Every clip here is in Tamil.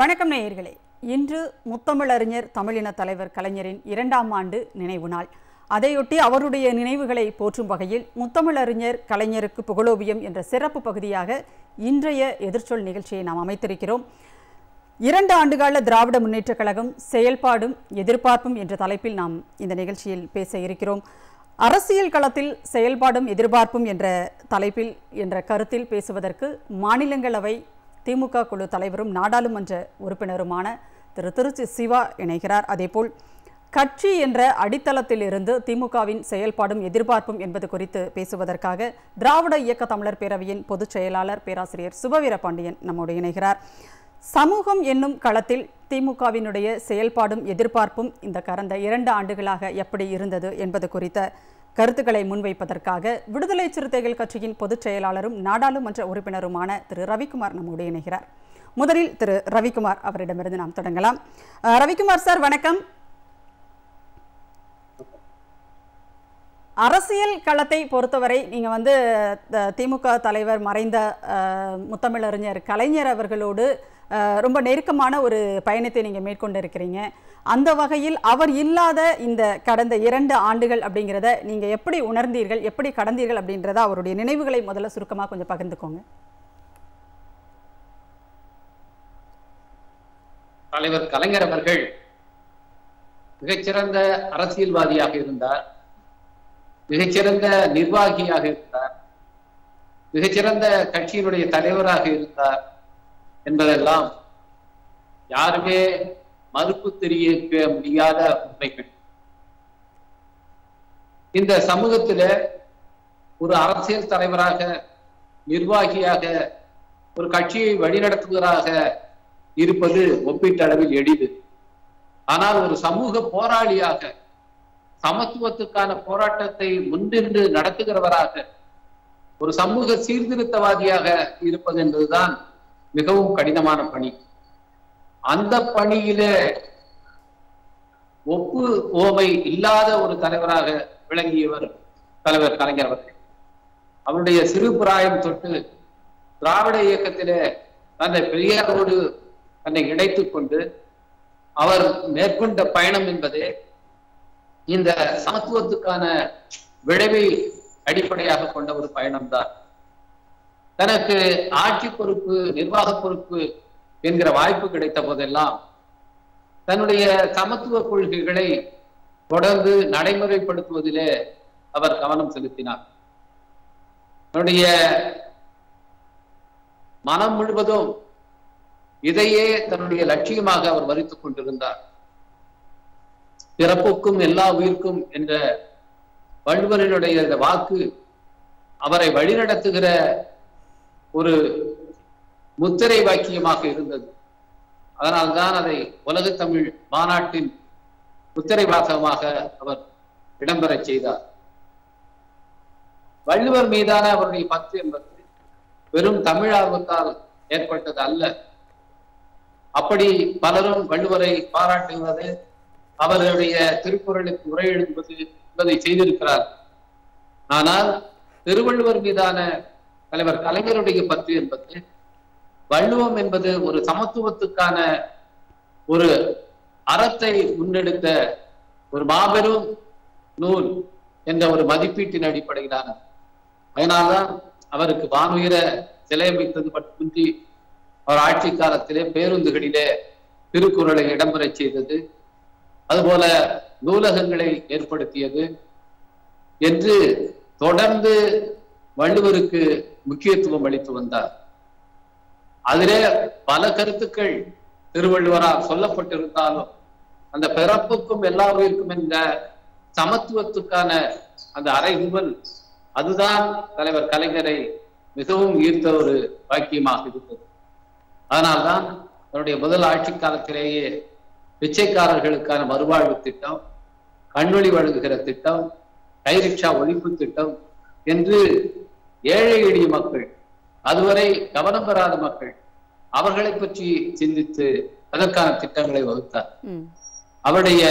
வணக்கம் நேயர்களே இன்று முத்தமிழறிஞர் தமிழின தலைவர் கலைஞரின் இரண்டாம் ஆண்டு நினைவு நாள் அதையொட்டி அவருடைய நினைவுகளை போற்றும் வகையில் முத்தமிழறிஞர் கலைஞருக்கு புகழோவியம் என்ற சிறப்பு பகுதியாக இன்றைய எதிர்ச்சொல் நிகழ்ச்சியை நாம் அமைத்திருக்கிறோம் இரண்டு ஆண்டுகால திராவிட முன்னேற்றக் கழகம் செயல்பாடும் எதிர்பார்ப்பும் என்ற தலைப்பில் நாம் இந்த நிகழ்ச்சியில் பேச இருக்கிறோம் அரசியல் களத்தில் செயல்பாடும் எதிர்பார்ப்பும் என்ற தலைப்பில் என்ற கருத்தில் பேசுவதற்கு மாநிலங்களவை திமுக குழு தலைவரும் நாடாளுமன்ற உறுப்பினருமான திரு திருச்சி சிவா இணைகிறார் அதேபோல் கட்சி என்ற அடித்தளத்தில் இருந்து திமுகவின் செயல்பாடும் எதிர்பார்ப்பும் என்பது குறித்து பேசுவதற்காக திராவிட இயக்க தமிழர் பேரவையின் பொதுச் செயலாளர் பேராசிரியர் சுபவீர பாண்டியன் நம்மோடு இணைகிறார் சமூகம் என்னும் களத்தில் திமுகவினுடைய செயல்பாடும் எதிர்பார்ப்பும் இந்த கடந்த இரண்டு ஆண்டுகளாக எப்படி இருந்தது என்பது குறித்த கருத்துக்களை முன்வைப்பதற்காக விடுதலை சிறுத்தைகள் கட்சியின் பொதுச் செயலாளரும் நாடாளுமன்ற உறுப்பினருமான திரு ரவிக்குமார் நம்மோடு இணைகிறார் முதலில் திரு ரவிக்குமார் அவரிடமிருந்து நாம் தொடங்கலாம் அஹ், ரவிக்குமார் சார் வணக்கம் அரசியல் களத்தை பொறுத்தவரை நீங்க வந்து த- திமுக தலைவர் மறைந்த அஹ், முத்தமிழறிஞர் கலைஞர் அவர்களோடு அஹ், ரொம்ப நெருக்கமான ஒரு பயணத்தை நீங்க மேற்கொண்டிருக்கிறீங்க அந்த வகையில் அவர் இல்லாத இந்த கடந்த இரண்டு ஆண்டுகள் அப்படிங்கிறத நீங்க எப்படி உணர்ந்தீர்கள் எப்படி கடந்தீர்கள் அப்படின்றத அவருடைய நினைவுகளை முதல்ல சுருக்கமா கொஞ்சம் பகிர்ந்துக்கோங்க தலைவர் கலைஞர் அவர்கள் மிகச்சிறந்த அரசியல்வாதியாக இருந்தார் மிகச்சிறந்த நிர்வாகியாக இருந்தார் மிகச்சிறந்த கட்சியினுடைய தலைவராக இருந்தார் என்பதெல்லாம் யாருமே மறுப்பு தெரிவிக்க முடியாத உண்மைகள் இந்த சமூகத்தில ஒரு அரசியல் தலைவராக நிர்வாகியாக ஒரு கட்சியை வழிநடத்துவதாக இருப்பது ஒப்பீட்டளவில் எளிது ஆனால் ஒரு சமூக போராளியாக சமத்துவத்துக்கான போராட்டத்தை முன்னின்று நடத்துகிறவராக ஒரு சமூக சீர்திருத்தவாதியாக இருப்பது என்பதுதான் மிகவும் கடினமான பணி அந்த பணியிலே ஒப்பு ஓமை இல்லாத ஒரு தலைவராக விளங்கியவர் தலைவர் கலைஞர் அவர்கள் அவருடைய சிறு பிராயம் தொட்டு திராவிட இயக்கத்திலே தன்னை பெரியாரோடு தன்னை இணைத்துக் கொண்டு அவர் மேற்கொண்ட பயணம் என்பதே இந்த சமத்துவத்துக்கான விளைவை அடிப்படையாக கொண்ட ஒரு பயணம்தான் தனக்கு ஆட்சி பொறுப்பு நிர்வாக பொறுப்பு என்கிற வாய்ப்பு கிடைத்த போதெல்லாம் தன்னுடைய சமத்துவ கொள்கைகளை தொடர்ந்து நடைமுறைப்படுத்துவதிலே அவர் கவனம் செலுத்தினார் தன்னுடைய மனம் முழுவதும் இதையே தன்னுடைய லட்சியமாக அவர் வரித்துக் கொண்டிருந்தார் பிறப்புக்கும் எல்லா உயிர்க்கும் என்ற வள்ளுவரினுடைய இந்த வாக்கு அவரை வழிநடத்துகிற ஒரு முத்திரை வாக்கியமாக இருந்தது அதனால்தான் அதை உலக தமிழ் மாநாட்டின் முத்திரை வாசகமாக அவர் இடம்பெறச் செய்தார் வள்ளுவர் மீதான அவருடைய பற்று என்பது வெறும் தமிழ் ஆர்வத்தால் ஏற்பட்டது அல்ல அப்படி பலரும் வள்ளுவரை பாராட்டுவது அவர்களுடைய திருக்குறளுக்கு உரை எழுதுவது என்பதை செய்திருக்கிறார் ஆனால் திருவள்ளுவர் மீதான தலைவர் கலைஞருடைய பற்று என்பது வள்ளுவம் என்பது ஒரு சமத்துவத்துக்கான ஒரு அறத்தை முன்னெடுத்த ஒரு மாபெரும் நூல் என்ற ஒரு மதிப்பீட்டின் அடிப்படையிலான அதனால்தான் அவருக்கு வானுயர சிலை அமைத்தது மட்டுமின்றி அவர் ஆட்சி காலத்திலே பேருந்துகளிலே திருக்குறளை இடம்பெறச் செய்தது அதுபோல நூலகங்களை ஏற்படுத்தியது என்று தொடர்ந்து வள்ளுவருக்கு முக்கியத்துவம் அளித்து வந்தார் அதிலே பல கருத்துக்கள் திருவள்ளுவரால் சொல்லப்பட்டிருந்தாலும் அந்த பிறப்புக்கும் எல்லா உயிருக்கும் என்ற சமத்துவத்துக்கான அந்த அறைகுவல் அதுதான் தலைவர் கலைஞரை மிகவும் ஈர்த்த ஒரு வாக்கியமாக இருந்தது அதனால்தான் தன்னுடைய முதல் ஆட்சி காலத்திலேயே பிச்சைக்காரர்களுக்கான மறுவாழ்வு திட்டம் கண்வழி வழங்குகிற திட்டம் கை ரிக்ஷா ஒழிப்பு திட்டம் என்று ஏழை எளிய மக்கள் அதுவரை கவனம் பெறாத மக்கள் அவர்களை பற்றி சிந்தித்து அதற்கான திட்டங்களை வகுத்தார் ம் அவருடைய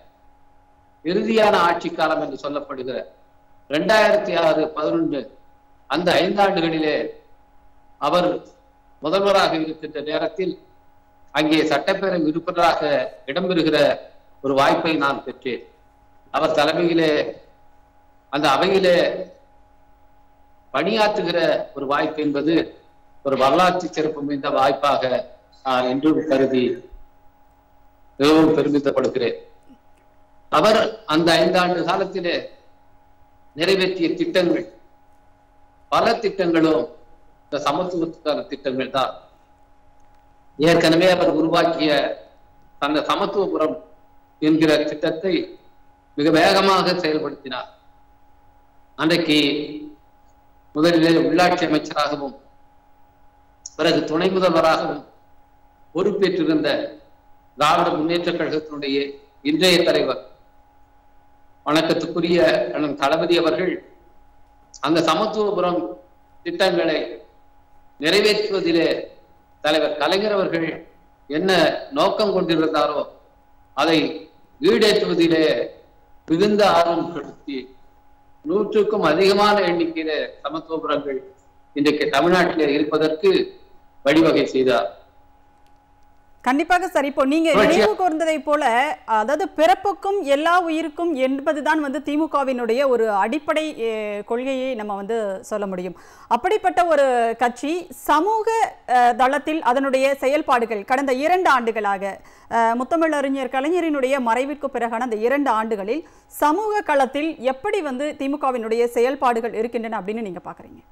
இறுதியான ஆட்சி காலம் என்று சொல்லப்படுகிற இரண்டாயிரத்தி ஆறு பதினொன்று அந்த ஐந்தாண்டுகளிலே அவர் முதல்வராக இருக்கின்ற நேரத்தில் அங்கே சட்டப்பேரவை உறுப்பினராக இடம்பெறுகிற ஒரு வாய்ப்பை நான் பெற்றேன் அவர் தலைமையிலே அந்த அவையிலே பணியாற்றுகிற ஒரு வாய்ப்பு என்பது ஒரு வரலாற்று சிறப்பு மிகுந்த வாய்ப்பாக நான் என்றும் கருதி மிகவும் பெருமிதப்படுகிறேன் அவர் அந்த ஐந்தாண்டு காலத்திலே நிறைவேற்றிய திட்டங்கள் பல திட்டங்களும் இந்த சமத்துவத்துக்கான திட்டங்கள் தான் ஏற்கனவே அவர் உருவாக்கிய அந்த சமத்துவபுரம் என்கிற திட்டத்தை மிக வேகமாக செயல்படுத்தினார் அன்றைக்கு முதலிலே உள்ளாட்சி அமைச்சராகவும் பிறகு துணை முதல்வராகவும் பொறுப்பேற்றிருந்த திராவிட முன்னேற்ற கழகத்தினுடைய இன்றைய தலைவர் வணக்கத்துக்குரிய அண்ணன் தளபதி அவர்கள் அந்த சமத்துவபுரம் திட்டங்களை நிறைவேற்றுவதிலே தலைவர் கலைஞர் அவர்கள் என்ன நோக்கம் கொண்டிருந்தாரோ அதை ஈடேற்றுவதிலே மிகுந்த ஆர்வம் செலுத்தி நூற்றுக்கும் அதிகமான எண்ணிக்கையில சமத்துவபுரங்கள் இன்றைக்கு தமிழ்நாட்டிலே இருப்பதற்கு வழிவகை செய்தார் கண்டிப்பாக சரி இப்போ நீங்க புரட்சி- நினைவு கூர்ந்ததை போல அதாவது பிறப்புக்கும் எல்லா உயிருக்கும் என்பதுதான் வந்து திமுகவினுடைய ஒரு அடிப்படை அஹ், கொள்கையை நம்ம வந்து சொல்ல முடியும் அப்படிப்பட்ட ஒரு கட்சி சமூக அஹ், தளத்தில் அதனுடைய செயல்பாடுகள் கடந்த இரண்டு ஆண்டுகளாக அஹ், முத்தமிழறிஞர் கலைஞரினுடைய மறைவிற்கு பிறகான அந்த இரண்டு ஆண்டுகளில் சமூக களத்தில் எப்படி வந்து திமுகவினுடைய செயல்பாடுகள் இருக்கின்றன அப்படின்னு நீங்க பாக்குறீங்க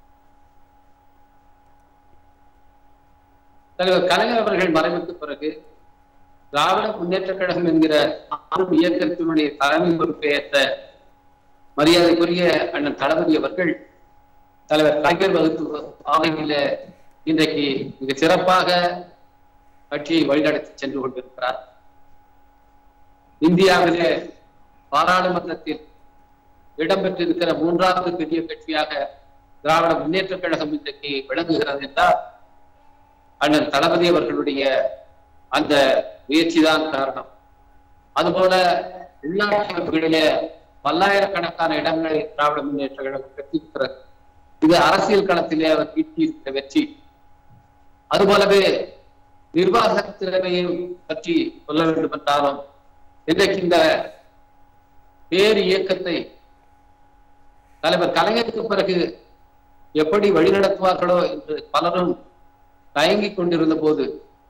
தலைவர் கலைஞர் அவர்கள் மறைவுக்கு பிறகு திராவிட முன்னேற்ற கழகம் என்கிற ஆளும் இயக்கத்தினுடைய தலைமை பொறுப்பை ஏற்ற மரியாதைக்குரிய அண்ணன் தளபதி அவர்கள் தலைவர் கலைஞர் வகுப்பு பாதையில இன்றைக்கு மிக சிறப்பாக கட்சியை வழிநடத்தி சென்று கொண்டிருக்கிறார் இந்தியாவிலே பாராளுமன்றத்தில் இடம்பெற்றிருக்கிற மூன்றாவது பெரிய கட்சியாக திராவிட முன்னேற்ற கழகம் இன்றைக்கு விளங்குகிறது என்றால் அண்ணன் தளபதி அவர்களுடைய அந்த முயற்சிதான் காரணம் அதுபோல உள்நாட்டு அமைப்புகளிலே பல்லாயிரக்கணக்கான இடங்களை திராவிட முன்னேற்ற கழகம் பெற்றிருக்கிறது இது அரசியல் களத்திலே அவர் ஈட்டியிருக்கிற வெற்றி அதுபோலவே நிர்வாக திறமையும் பற்றி சொல்ல வேண்டும் என்றாலும் இன்றைக்கு இந்த பேர் இயக்கத்தை தலைவர் கலைஞருக்கு பிறகு எப்படி வழிநடத்துவார்களோ என்று பலரும் தயங்கிக் கொண்டிருந்த போது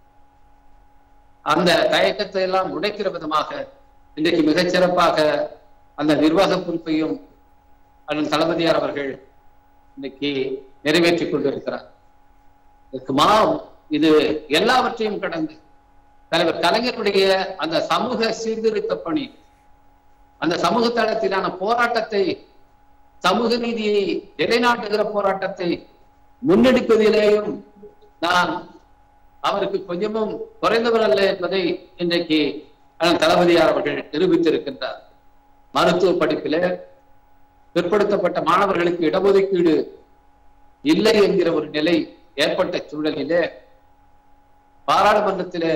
அந்த தயக்கத்தை எல்லாம் உடைக்கிற விதமாக இன்றைக்கு மிகச் சிறப்பாக அந்த நிர்வாக பொறுப்பையும் அண்ணன் தளபதியார் அவர்கள் இன்னைக்கு நிறைவேற்றிக் கொண்டிருக்கிறார் இதுக்கு மா இது எல்லாவற்றையும் கடந்து தலைவர் கலைஞருடைய அந்த சமூக சீர்திருத்த பணி அந்த சமூக தளத்திலான போராட்டத்தை சமூக நீதியை நிலைநாட்டுகிற போராட்டத்தை முன்னெடுப்பதிலேயும் நான் அவருக்கு கொஞ்சமும் குறைந்தவர் அல்ல என்பதை இன்றைக்கு அண்ணன் தளபதியார் அவர்கள் நிரூபித்திருக்கின்றார் மருத்துவ படிப்பிலே பிற்படுத்தப்பட்ட மாணவர்களுக்கு இடஒதுக்கீடு இல்லை என்கிற ஒரு நிலை ஏற்பட்ட சூழலிலே பாராளுமன்றத்திலே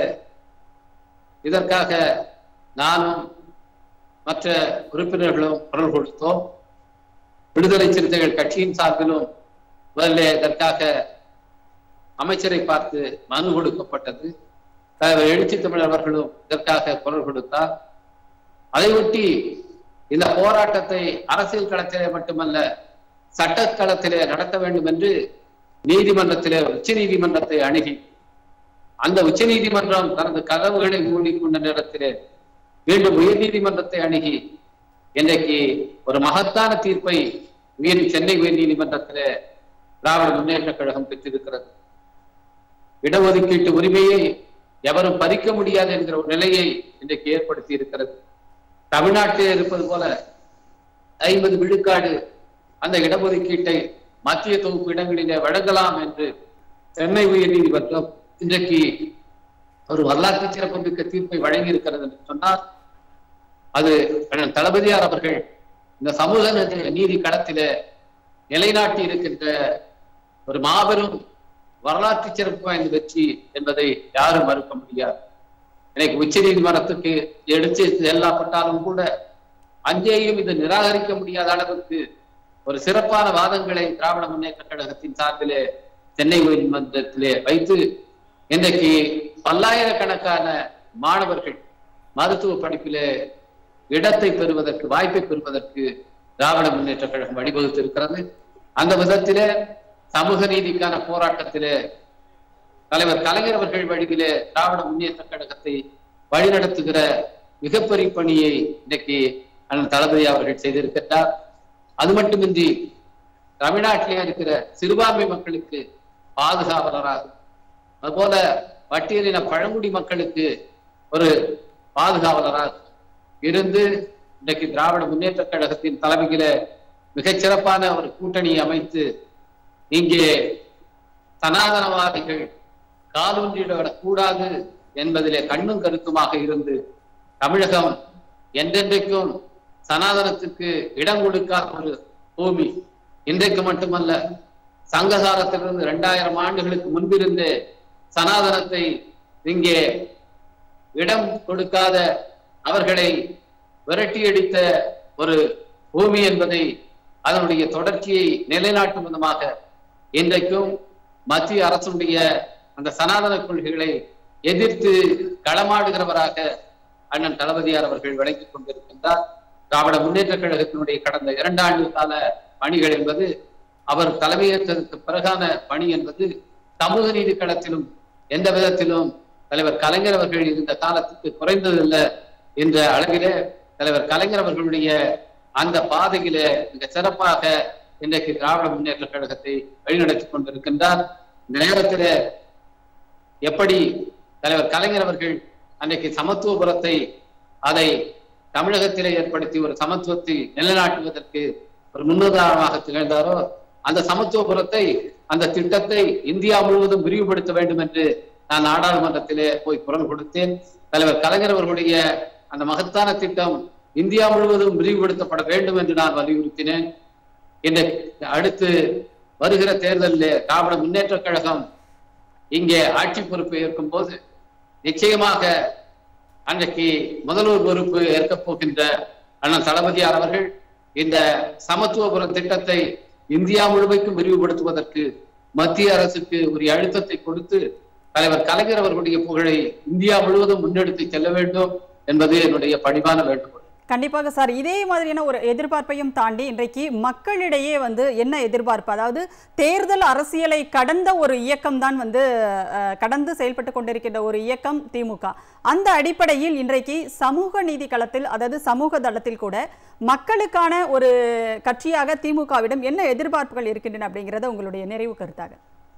இதற்காக நானும் மற்ற உறுப்பினர்களும் குரல் கொடுத்தோம் விடுதலை சிறுத்தைகள் கட்சியின் சார்பிலும் முதல்ல இதற்காக அமைச்சரை பார்த்து மனு கொடுக்கப்பட்டது தலைவர் எழுச்சி தமிழ் அவர்களும் இதற்காக குரல் கொடுத்தார் அதை ஒட்டி இந்த போராட்டத்தை அரசியல் களத்திலே மட்டுமல்ல சட்ட களத்திலே நடத்த வேண்டும் என்று நீதிமன்றத்திலே உச்ச நீதிமன்றத்தை அணுகி அந்த உச்ச நீதிமன்றம் தனது கதவுகளை மூடிக்கொண்ட நேரத்திலே மீண்டும் உயர் நீதிமன்றத்தை அணுகி இன்றைக்கு ஒரு மகத்தான தீர்ப்பை உயர் சென்னை உயர் நீதிமன்றத்திலே திராவிட முன்னேற்ற கழகம் பெற்றிருக்கிறது இடஒதுக்கீட்டு உரிமையை எவரும் பறிக்க முடியாது என்கிற ஒரு நிலையை இன்றைக்கு ஏற்படுத்தி இருக்கிறது தமிழ்நாட்டிலே இருப்பது போல ஐம்பது விழுக்காடு அந்த இடஒதுக்கீட்டை மத்திய தொகுப்பு இடங்களிலே வழங்கலாம் என்று சென்னை உயர் நீதிமன்றம் இன்றைக்கு ஒரு வரலாற்று சிறப்புமிக்க தீர்ப்பை வழங்கி இருக்கிறது என்று சொன்னால் அது அண்ணன் தளபதியார் அவர்கள் இந்த சமூக நீதி- நீதி களத்திலே நிலைநாட்டி இருக்கின்ற ஒரு மாபெரும் வரலாற்று சிறப்பு வாய்ந்த வெற்றி என்பதை யாரும் மறுக்க முடியாது எனக்கு உச்ச நீதிமன்றத்துக்கு எடுத்து செல்லப்பட்டாலும் கூட அங்கேயும் இது நிராகரிக்க முடியாத அளவுக்கு ஒரு சிறப்பான வாதங்களை திராவிட முன்னேற்ற கழகத்தின் சார்பிலே சென்னை உயர்நீதிமன்றத்திலே வைத்து இன்றைக்கு பல்லாயிரக்கணக்கான மாணவர்கள் மருத்துவ படிப்பிலே இடத்தை பெறுவதற்கு வாய்ப்பை பெறுவதற்கு திராவிட முன்னேற்ற கழகம் வழிவகுத்து இருக்கிறது அந்த விதத்திலே சமூக நீதிக்கான போராட்டத்திலே தலைவர் கலைஞர் அவர்கள் வழியிலே திராவிட முன்னேற்ற கழகத்தை வழிநடத்துகிற மிகப்பெரிய பணியை இன்றைக்கு அண்ணன் தளபதி அவர்கள் செய்திருக்கிறார் அது மட்டுமின்றி தமிழ்நாட்டிலே இருக்கிற சிறுபான்மை மக்களுக்கு பாதுகாவலராக அதுபோல பட்டியலின பழங்குடி மக்களுக்கு ஒரு பாதுகாவலராக இருந்து இன்றைக்கு திராவிட முன்னேற்ற கழகத்தின் தலைமையில மிகச்சிறப்பான ஒரு கூட்டணி அமைத்து இங்கே சனாதனவாதிகள் காலூன்றிவிடக் கூடாது என்பதிலே கண்ணும் கருத்துமாக இருந்து தமிழகம் என்றென்றைக்கும் சனாதனத்துக்கு இடம் கொடுக்காத ஒரு பூமி இன்றைக்கு மட்டுமல்ல சங்ககாலத்திலிருந்து இரண்டாயிரம் ஆண்டுகளுக்கு முன்பிருந்தே சனாதனத்தை இங்கே இடம் கொடுக்காத அவர்களை விரட்டியடித்த ஒரு பூமி என்பதை அதனுடைய தொடர்ச்சியை நிலைநாட்டும் விதமாக இன்றைக்கும் மத்திய அரசுடைய அந்த சனாதன கொள்கைகளை எதிர்த்து களமாடுகிறவராக அண்ணன் தளபதியார் அவர்கள் விளங்கிக் கொண்டிருக்கின்றார் திராவிட முன்னேற்ற கழகத்தினுடைய கடந்த இரண்டாண்டு கால பணிகள் என்பது அவர் தலைமையேற்றதற்கு பிறகான பணி என்பது சமூக நீதி களத்திலும் எந்த விதத்திலும் தலைவர் கலைஞர் அவர்கள் இருந்த காலத்துக்கு குறைந்ததில்லை என்ற அளவிலே தலைவர் கலைஞர் அவர்களுடைய அந்த பாதையிலே மிக சிறப்பாக இன்றைக்கு திராவிட முன்னேற்ற கழகத்தை வழிநடத்தி கொண்டிருக்கின்றார் இந்த நேரத்திலே எப்படி தலைவர் கலைஞர் அவர்கள் அன்றைக்கு சமத்துவபுரத்தை அதை தமிழகத்திலே ஏற்படுத்தி ஒரு சமத்துவத்தை நிலைநாட்டுவதற்கு ஒரு முன்னுதாரணமாக திகழ்ந்தாரோ அந்த சமத்துவபுரத்தை அந்த திட்டத்தை இந்தியா முழுவதும் விரிவுபடுத்த வேண்டும் என்று நான் நாடாளுமன்றத்திலே போய் குரல் கொடுத்தேன் தலைவர் கலைஞர் அவர்களுடைய அந்த மகத்தான திட்டம் இந்தியா முழுவதும் விரிவுபடுத்தப்பட வேண்டும் என்று நான் வலியுறுத்தினேன் இன்றைக்கு அடுத்து வருகிற தேர்தலில் திராவிட முன்னேற்ற கழகம் இங்கே ஆட்சி பொறுப்பை ஏற்கும் போது நிச்சயமாக அன்றைக்கு முதல்வர் பொறுப்பு ஏற்கப் போகின்ற அண்ணன் தளபதியார் அவர்கள் இந்த சமத்துவபுரம் திட்டத்தை இந்தியா முழுமைக்கும் விரிவுபடுத்துவதற்கு மத்திய அரசுக்கு ஒரு அழுத்தத்தை கொடுத்து தலைவர் கலைஞர் அவர்களுடைய புகழை இந்தியா முழுவதும் முன்னெடுத்து செல்ல வேண்டும் என்பது என்னுடைய பணிவான வேண்டுகோள் கண்டிப்பாக சார் இதே மாதிரியான ஒரு எதிர்பார்ப்பையும் தாண்டி இன்றைக்கு மக்களிடையே வந்து என்ன எதிர்பார்ப்பு அதாவது தேர்தல் அரசியலை கடந்த ஒரு இயக்கம் தான் வந்து அஹ், கடந்து செயல்பட்டு கொண்டிருக்கின்ற ஒரு இயக்கம் திமுக அந்த அடிப்படையில் இன்றைக்கு சமூக நீதி களத்தில் அதாவது சமூக தளத்தில் கூட மக்களுக்கான ஒரு கட்சியாக திமுகவிடம் என்ன எதிர்பார்ப்புகள் இருக்கின்றன அப்படிங்கிறத உங்களுடைய நிறைவு கருத்தாக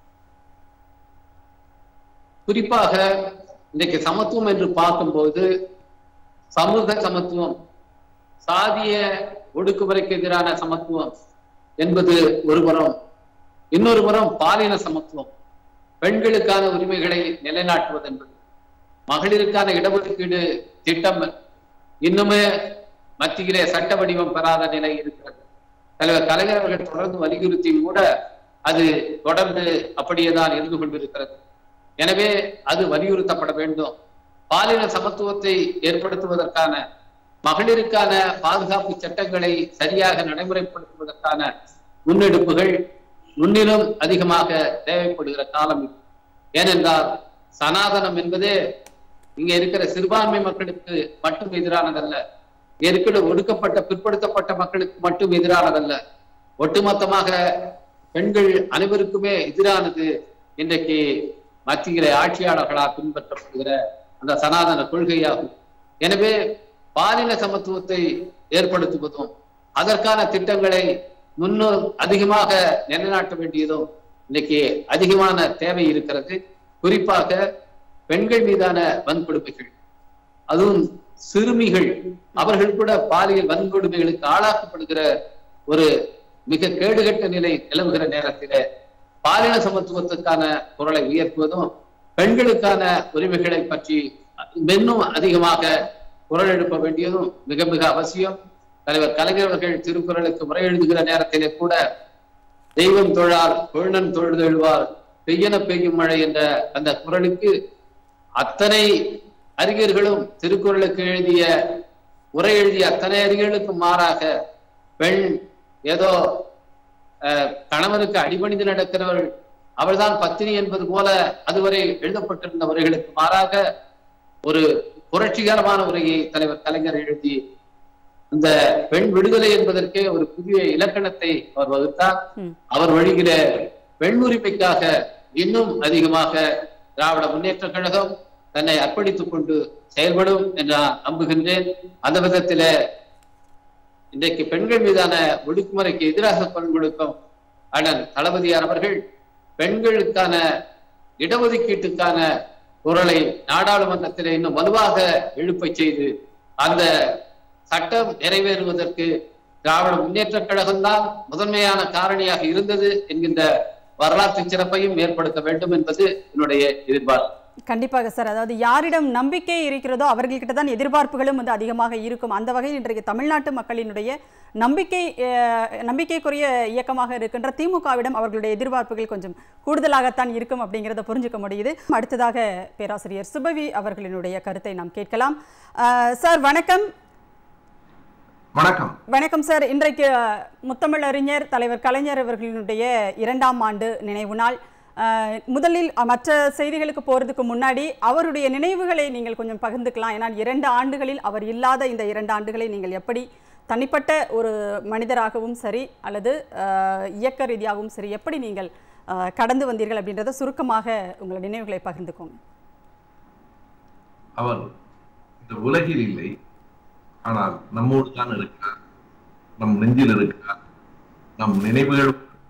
குறிப்பாக இன்றைக்கு சமத்துவம் என்று பார்க்கும்போது சமூக சமத்துவம் சாதிய ஒடுக்குமுறைக்கு எதிரான சமத்துவம் என்பது ஒரு புறம் இன்னொரு புறம் பாலின சமத்துவம் பெண்களுக்கான உரிமைகளை நிலைநாட்டுவது என்பது மகளிருக்கான இடஒதுக்கீடு திட்டம் இன்னுமே மத்தியிலே சட்ட வடிவம் பெறாத நிலை இருக்கிறது தலைவர் கலைஞர் அவர்கள் தொடர்ந்து வலியுறுத்தியும் கூட அது தொடர்ந்து அப்படியேதான் இருந்து கொண்டிருக்கிறது எனவே அது வலியுறுத்தப்பட வேண்டும் பாலின சமத்துவத்தை ஏற்படுத்துவதற்கான மகளிருக்கான பாதுகாப்பு சட்டங்களை சரியாக நடைமுறைப்படுத்துவதற்கான முன்னெடுப்புகள் முன்னிலும் அதிகமாக தேவைப்படுகிற காலம் இது ஏனென்றால் சனாதனம் என்பதே இங்க இருக்கிற சிறுபான்மை மக்களுக்கு மட்டும் எதிரானதல்ல இங்க இருக்கிற ஒடுக்கப்பட்ட பிற்படுத்தப்பட்ட மக்களுக்கு மட்டும் எதிரானதல்ல ஒட்டுமொத்தமாக பெண்கள் அனைவருக்குமே எதிரானது இன்றைக்கு மத்தியில ஆட்சியாளர்களால் பின்பற்றப்படுகிற அந்த சனாதன கொள்கையாகும் எனவே பாலின சமத்துவத்தை ஏற்படுத்துவதும் அதற்கான திட்டங்களை முன்னும் அதிகமாக நிலைநாட்ட வேண்டியதும் இன்னைக்கு அதிகமான தேவை இருக்கிறது குறிப்பாக பெண்கள் மீதான வன்கொடுமைகள் அதுவும் சிறுமிகள் அவர்கள் கூட பாலியல் வன்கொடுமைகளுக்கு ஆளாக்கப்படுகிற ஒரு மிக கேடுகட்ட நிலை நிலவுகிற நேரத்தில பாலின சமத்துவத்துக்கான குரலை உயர்த்துவதும் பெண்களுக்கான உரிமைகளை பற்றி இன்னும் அதிகமாக குரல் எழுப்ப வேண்டியதும் மிக மிக அவசியம் தலைவர் கலைஞர் அவர்கள் திருக்குறளுக்கு முறை எழுதுகிற நேரத்திலே கூட தெய்வம் தொழார் கொழுநன் தொழுதெழுவார் பெய்யன பெய்யும் மழை என்ற அந்த குரலுக்கு அத்தனை அறிஞர்களும் திருக்குறளுக்கு எழுதிய உரை எழுதிய அத்தனை அறிஞர்களுக்கும் மாறாக பெண் ஏதோ அஹ், கணவனுக்கு அடிபணிந்து நடக்கிறவள் அவள்தான் பத்தினி என்பது போல அதுவரை எழுதப்பட்டிருந்த உரைகளுக்கு மாறாக ஒரு புரட்சிகரமான உரையை தலைவர் கலைஞர் எழுதி அந்த பெண் விடுதலை என்பதற்கே ஒரு புதிய இலக்கணத்தை அவர் வகுத்தார் ம். அவர் வழியில பெண் உரிமைக்காக இன்னும் அதிகமாக திராவிட முன்னேற்ற கழகம் தன்னை அர்ப்பணித்துக் கொண்டு செயல்படும் என்று நான் நம்புகின்றேன் அந்த விதத்தில இன்றைக்கு பெண்கள் மீதான ஒடுக்குமுறைக்கு எதிராக குரல் கொடுக்கும் அண்ணன் தளபதியார் அவர்கள் பெண்களுக்கான இடஒதுக்கீட்டுக்கான குரலை நாடாளுமன்றத்தில் இன்னும் வலுவாக எழுப்பச் செய்து அந்த சட்டம் நிறைவேறுவதற்கு திராவிட முன்னேற்ற கழகம்தான் முதன்மையான காரணியாக இருந்தது என்கின்ற வரலாற்று சிறப்பையும் ஏற்படுத்த வேண்டும் என்பது என்னுடைய எதிர்பார்ப்பு கண்டிப்பாக சார் அதாவது யாரிடம் நம்பிக்கை இருக்கிறதோ அவர்கள்கிட்ட தான் எதிர்பார்ப்புகளும் வந்து அதிகமாக இருக்கும் அந்த வகையில் இன்றைக்கு தமிழ்நாட்டு மக்களினுடைய நம்பிக்கை அஹ், நம்பிக்கைக்குரிய இயக்கமாக இருக்கின்ற திமுகவிடம் அவர்களுடைய எதிர்பார்ப்புகள் கொஞ்சம் கூடுதலாகத்தான் இருக்கும் அப்படிங்கிறத புரிஞ்சுக்க முடியுது அடுத்ததாக பேராசிரியர் சுபவி அவர்களினுடைய கருத்தை நாம் கேட்கலாம் அஹ், சார் வணக்கம் வணக்கம் வணக்கம் சார் இன்றைக்கு அஹ், முத்தமிழறிஞர் தலைவர் கலைஞர் அவர்களினுடைய இரண்டாம் ஆண்டு நினைவு நாள் அஹ், முதலில் அஹ், மற்ற செய்திகளுக்கு போறதுக்கு முன்னாடி அவருடைய நினைவுகளை நீங்கள் கொஞ்சம் பகிர்ந்துக்கலாம் ஏன்னா இரண்டு ஆண்டுகளில் அவர் இல்லாத இந்த இரண்டு ஆண்டுகளை நீங்கள் எப்படி தனிப்பட்ட ஒரு மனிதராகவும் சரி அல்லது அஹ், இயக்க ரீதியாகவும் சரி எப்படி நீங்கள் அஹ், கடந்து வந்தீர்கள் அப்படின்றத சுருக்கமாக உங்கள் நினைவுகளை பகிர்ந்துக்கோங்க அவர் இந்த உலகில் இல்லை ஆனால் நம்மோடு தான் இருக்கிறார் நம் நெஞ்சில் இருக்கிறார் நம் நினைவுகள்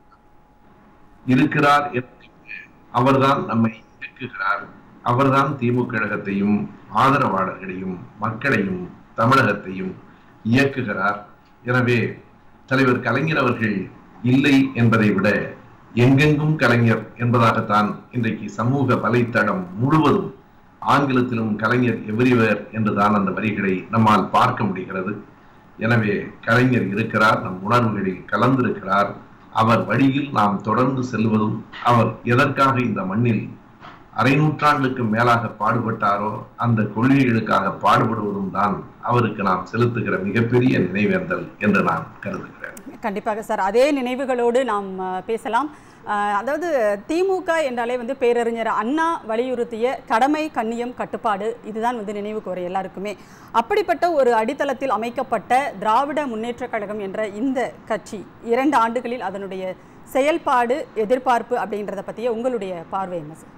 இருக்கிறார் என்று அவர்தான் நம்மை இயக்குகிறார் அவர்தான் திமுக கழகத்தையும் ஆதரவாளர்களையும் மக்களையும் தமிழகத்தையும் இயக்குகிறார் எனவே தலைவர் கலைஞர் அவர்கள் இல்லை என்பதை விட எங்கெங்கும் கலைஞர் என்பதாகத்தான் இன்றைக்கு சமூக வலைத்தளம் முழுவதும் ஆங்கிலத்திலும் கலைஞர் எவ்ரிவேர் என்றுதான் அந்த வரிகளை நம்மால் பார்க்க முடிகிறது எனவே கலைஞர் இருக்கிறார் நம் உணர்வுகளில் கலந்திருக்கிறார் அவர் வழியில் நாம் தொடர்ந்து செல்வதும் அவர் எதற்காக இந்த மண்ணில் அரை நூற்றாண்டுக்கு மேலாக பாடுபட்டாரோ அந்த கொள்கைகளுக்காக பாடுபடுவதும் தான் அவருக்கு நாம் செலுத்துகிற மிகப்பெரிய நினைவேந்தல் என்று நான் கருதுகிறேன் கண்டிப்பாக சார் அதே நினைவுகளோடு நாம் அஹ், பேசலாம் அஹ், அதாவது திமுக என்றாலே வந்து பேரறிஞர் அண்ணா வலியுறுத்திய கடமை கண்ணியம் கட்டுப்பாடு இதுதான் வந்து நினைவுக்கு வரும் எல்லாருக்குமே அப்படிப்பட்ட ஒரு அடித்தளத்தில் அமைக்கப்பட்ட திராவிட முன்னேற்றக் கழகம் என்ற இந்த கட்சி இரண்டு ஆண்டுகளில் அதனுடைய செயல்பாடு எதிர்பார்ப்பு அப்படின்றத பற்றிய உங்களுடைய பார்வை என்ன சார்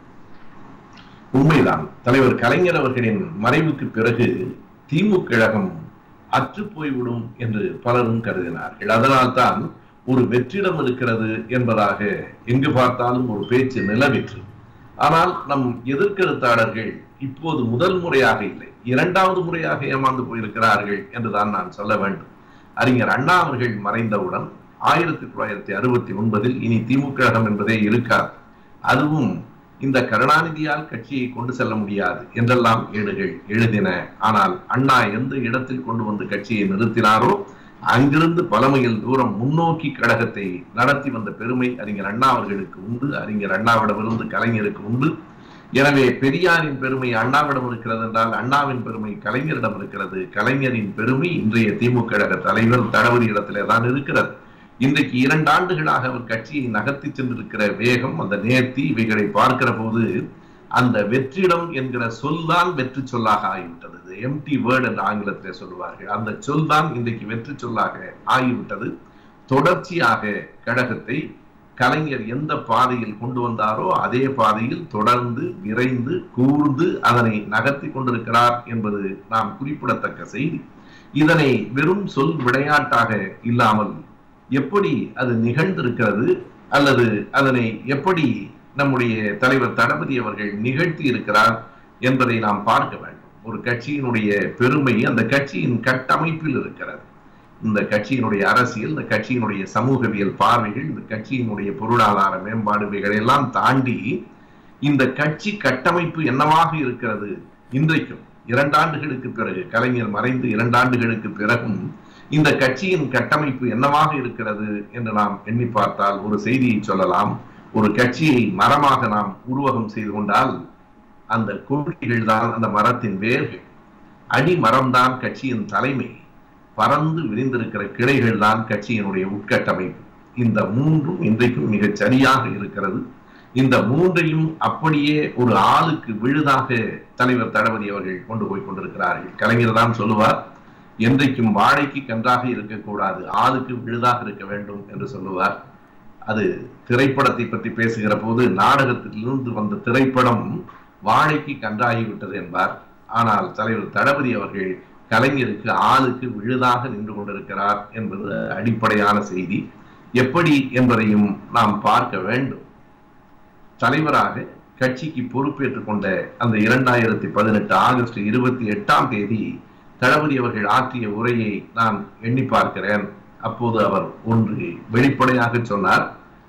உண்மைதான் தலைவர் கலைஞர் அவர்களின் மறைவுக்கு பிறகு திமுக கழகம் அற்று போய்விடும் என்று பலரும் கருதினார்கள் அதனால்தான் ஒரு வெற்றிடம் இருக்கிறது என்பதாக எங்கு பார்த்தாலும் ஒரு பேச்சு நிலவிற்று ஆனால் நம் எதிர்கருத்தாளர்கள் இப்போது முதல் முறையாக இல்லை இரண்டாவது முறையாக ஏமாந்து போயிருக்கிறார்கள் என்றுதான் நான் சொல்ல வேண்டும் அறிஞர் அண்ணா அவர்கள் மறைந்தவுடன் ஆயிரத்தி தொள்ளாயிரத்தி அறுபத்தி ஒன்பதில் இனி திமுக கழகம் என்பதே இருக்காது அதுவும் இந்த கருணாநிதியால் கட்சியை கொண்டு செல்ல முடியாது என்றெல்லாம் ஏடுகள் எழுதின ஆனால் அண்ணா எந்த இடத்தில் கொண்டு வந்து கட்சியை நிறுத்தினாரோ அங்கிருந்து பல மைல் தூரம் முன்னோக்கி கழகத்தை நடத்தி வந்த பெருமை அறிஞர் அண்ணா அவர்களுக்கு உண்டு அறிஞர் அண்ணாவிடமிருந்து கலைஞருக்கு உண்டு எனவே பெரியாரின் பெருமை அண்ணாவிடம் இருக்கிறது என்றால் அண்ணாவின் பெருமை கலைஞரிடம் இருக்கிறது கலைஞரின் பெருமை இன்றைய திமுக கழக தலைவர் தளபதி இடத்திலே தான் இருக்கிறது இன்றைக்கு இரண்டு ஆண்டுகளாக அவர் கட்சியை நகர்த்தி சென்றிருக்கிற வேகம் அந்த நேர்த்தி இவைகளை பார்க்கிற போது அந்த வெற்றிடம் என்கிற சொல் தான் வெற்றி சொல்லாக ஆகிவிட்டது எம்டி வேர்ட் என்று ஆங்கிலத்திலே சொல்லுவார்கள் அந்த சொல் தான் இன்றைக்கு வெற்றி சொல்லாக ஆகிவிட்டது தொடர்ச்சியாக கழகத்தை கலைஞர் எந்த பாதையில் கொண்டு வந்தாரோ அதே பாதையில் தொடர்ந்து விரைந்து கூர்ந்து அதனை நகர்த்தி கொண்டிருக்கிறார் என்பது நாம் குறிப்பிடத்தக்க செய்தி இதனை வெறும் சொல் விளையாட்டாக இல்லாமல் எப்படி அது நிகழ்ந்திருக்கிறது அல்லது அதனை எப்படி நம்முடைய தலைவர் தளபதி அவர்கள் நிகழ்த்தி இருக்கிறார் என்பதை நாம் பார்க்க வேண்டும் ஒரு கட்சியினுடைய பெருமை அந்த கட்சியின் கட்டமைப்பில் இருக்கிறது இந்த கட்சியினுடைய அரசியல் இந்த கட்சியினுடைய சமூகவியல் பார்வைகள் இந்த கட்சியினுடைய பொருளாதார மேம்பாடு இவைகளை எல்லாம் தாண்டி இந்த கட்சி கட்டமைப்பு என்னவாக இருக்கிறது இன்றைக்கும் இரண்டாண்டுகளுக்கு பிறகு கலைஞர் மறைந்து இரண்டாண்டுகளுக்கு பிறகும் இந்த கட்சியின் கட்டமைப்பு என்னவாக இருக்கிறது என்று நாம் எண்ணி பார்த்தால் ஒரு செய்தியை சொல்லலாம் ஒரு கட்சியை மரமாக நாம் உருவகம் செய்து கொண்டால் அந்த கொள்கைகள் தான் அந்த மரத்தின் வேர்கள் அடிமரம் தான் கட்சியின் தலைமை பறந்து விரிந்திருக்கிற கிளைகள் தான் கட்சியினுடைய உட்கட்டமைப்பு இந்த மூன்றும் இன்றைக்கும் மிகச் சரியாக இருக்கிறது இந்த மூன்றையும் அப்படியே ஒரு ஆளுக்கு விழுதாக தலைவர் தளபதி அவர்கள் கொண்டு போய் கொண்டிருக்கிறார்கள் கலைஞர் தான் சொல்லுவார் என்றைக்கும் வாழைக்கு கன்றாக இருக்கக்கூடாது ஆளுக்கு விழுதாக இருக்க வேண்டும் என்று சொல்லுவார் அது திரைப்படத்தை பற்றி பேசுகிற போது நாடகத்திலிருந்து வந்த திரைப்படம் வாழைக்கு கன்றாகிவிட்டது என்பார் ஆனால் தலைவர் தளபதி அவர்கள் கலைஞருக்கு ஆளுக்கு விழுதாக நின்று கொண்டிருக்கிறார் என்பது அடிப்படையான செய்தி எப்படி என்பதையும் நாம் பார்க்க வேண்டும் தலைவராக கட்சிக்கு பொறுப்பேற்றுக் கொண்ட அந்த இரண்டாயிரத்தி பதினெட்டு ஆகஸ்ட் இருபத்தி எட்டாம் தேதி தளபதி அவர்கள் ஆற்றிய உரையை நான் எண்ணி பார்க்கிறேன் அப்போது அவர் ஒன்று வெளிப்படையாக சொன்னார்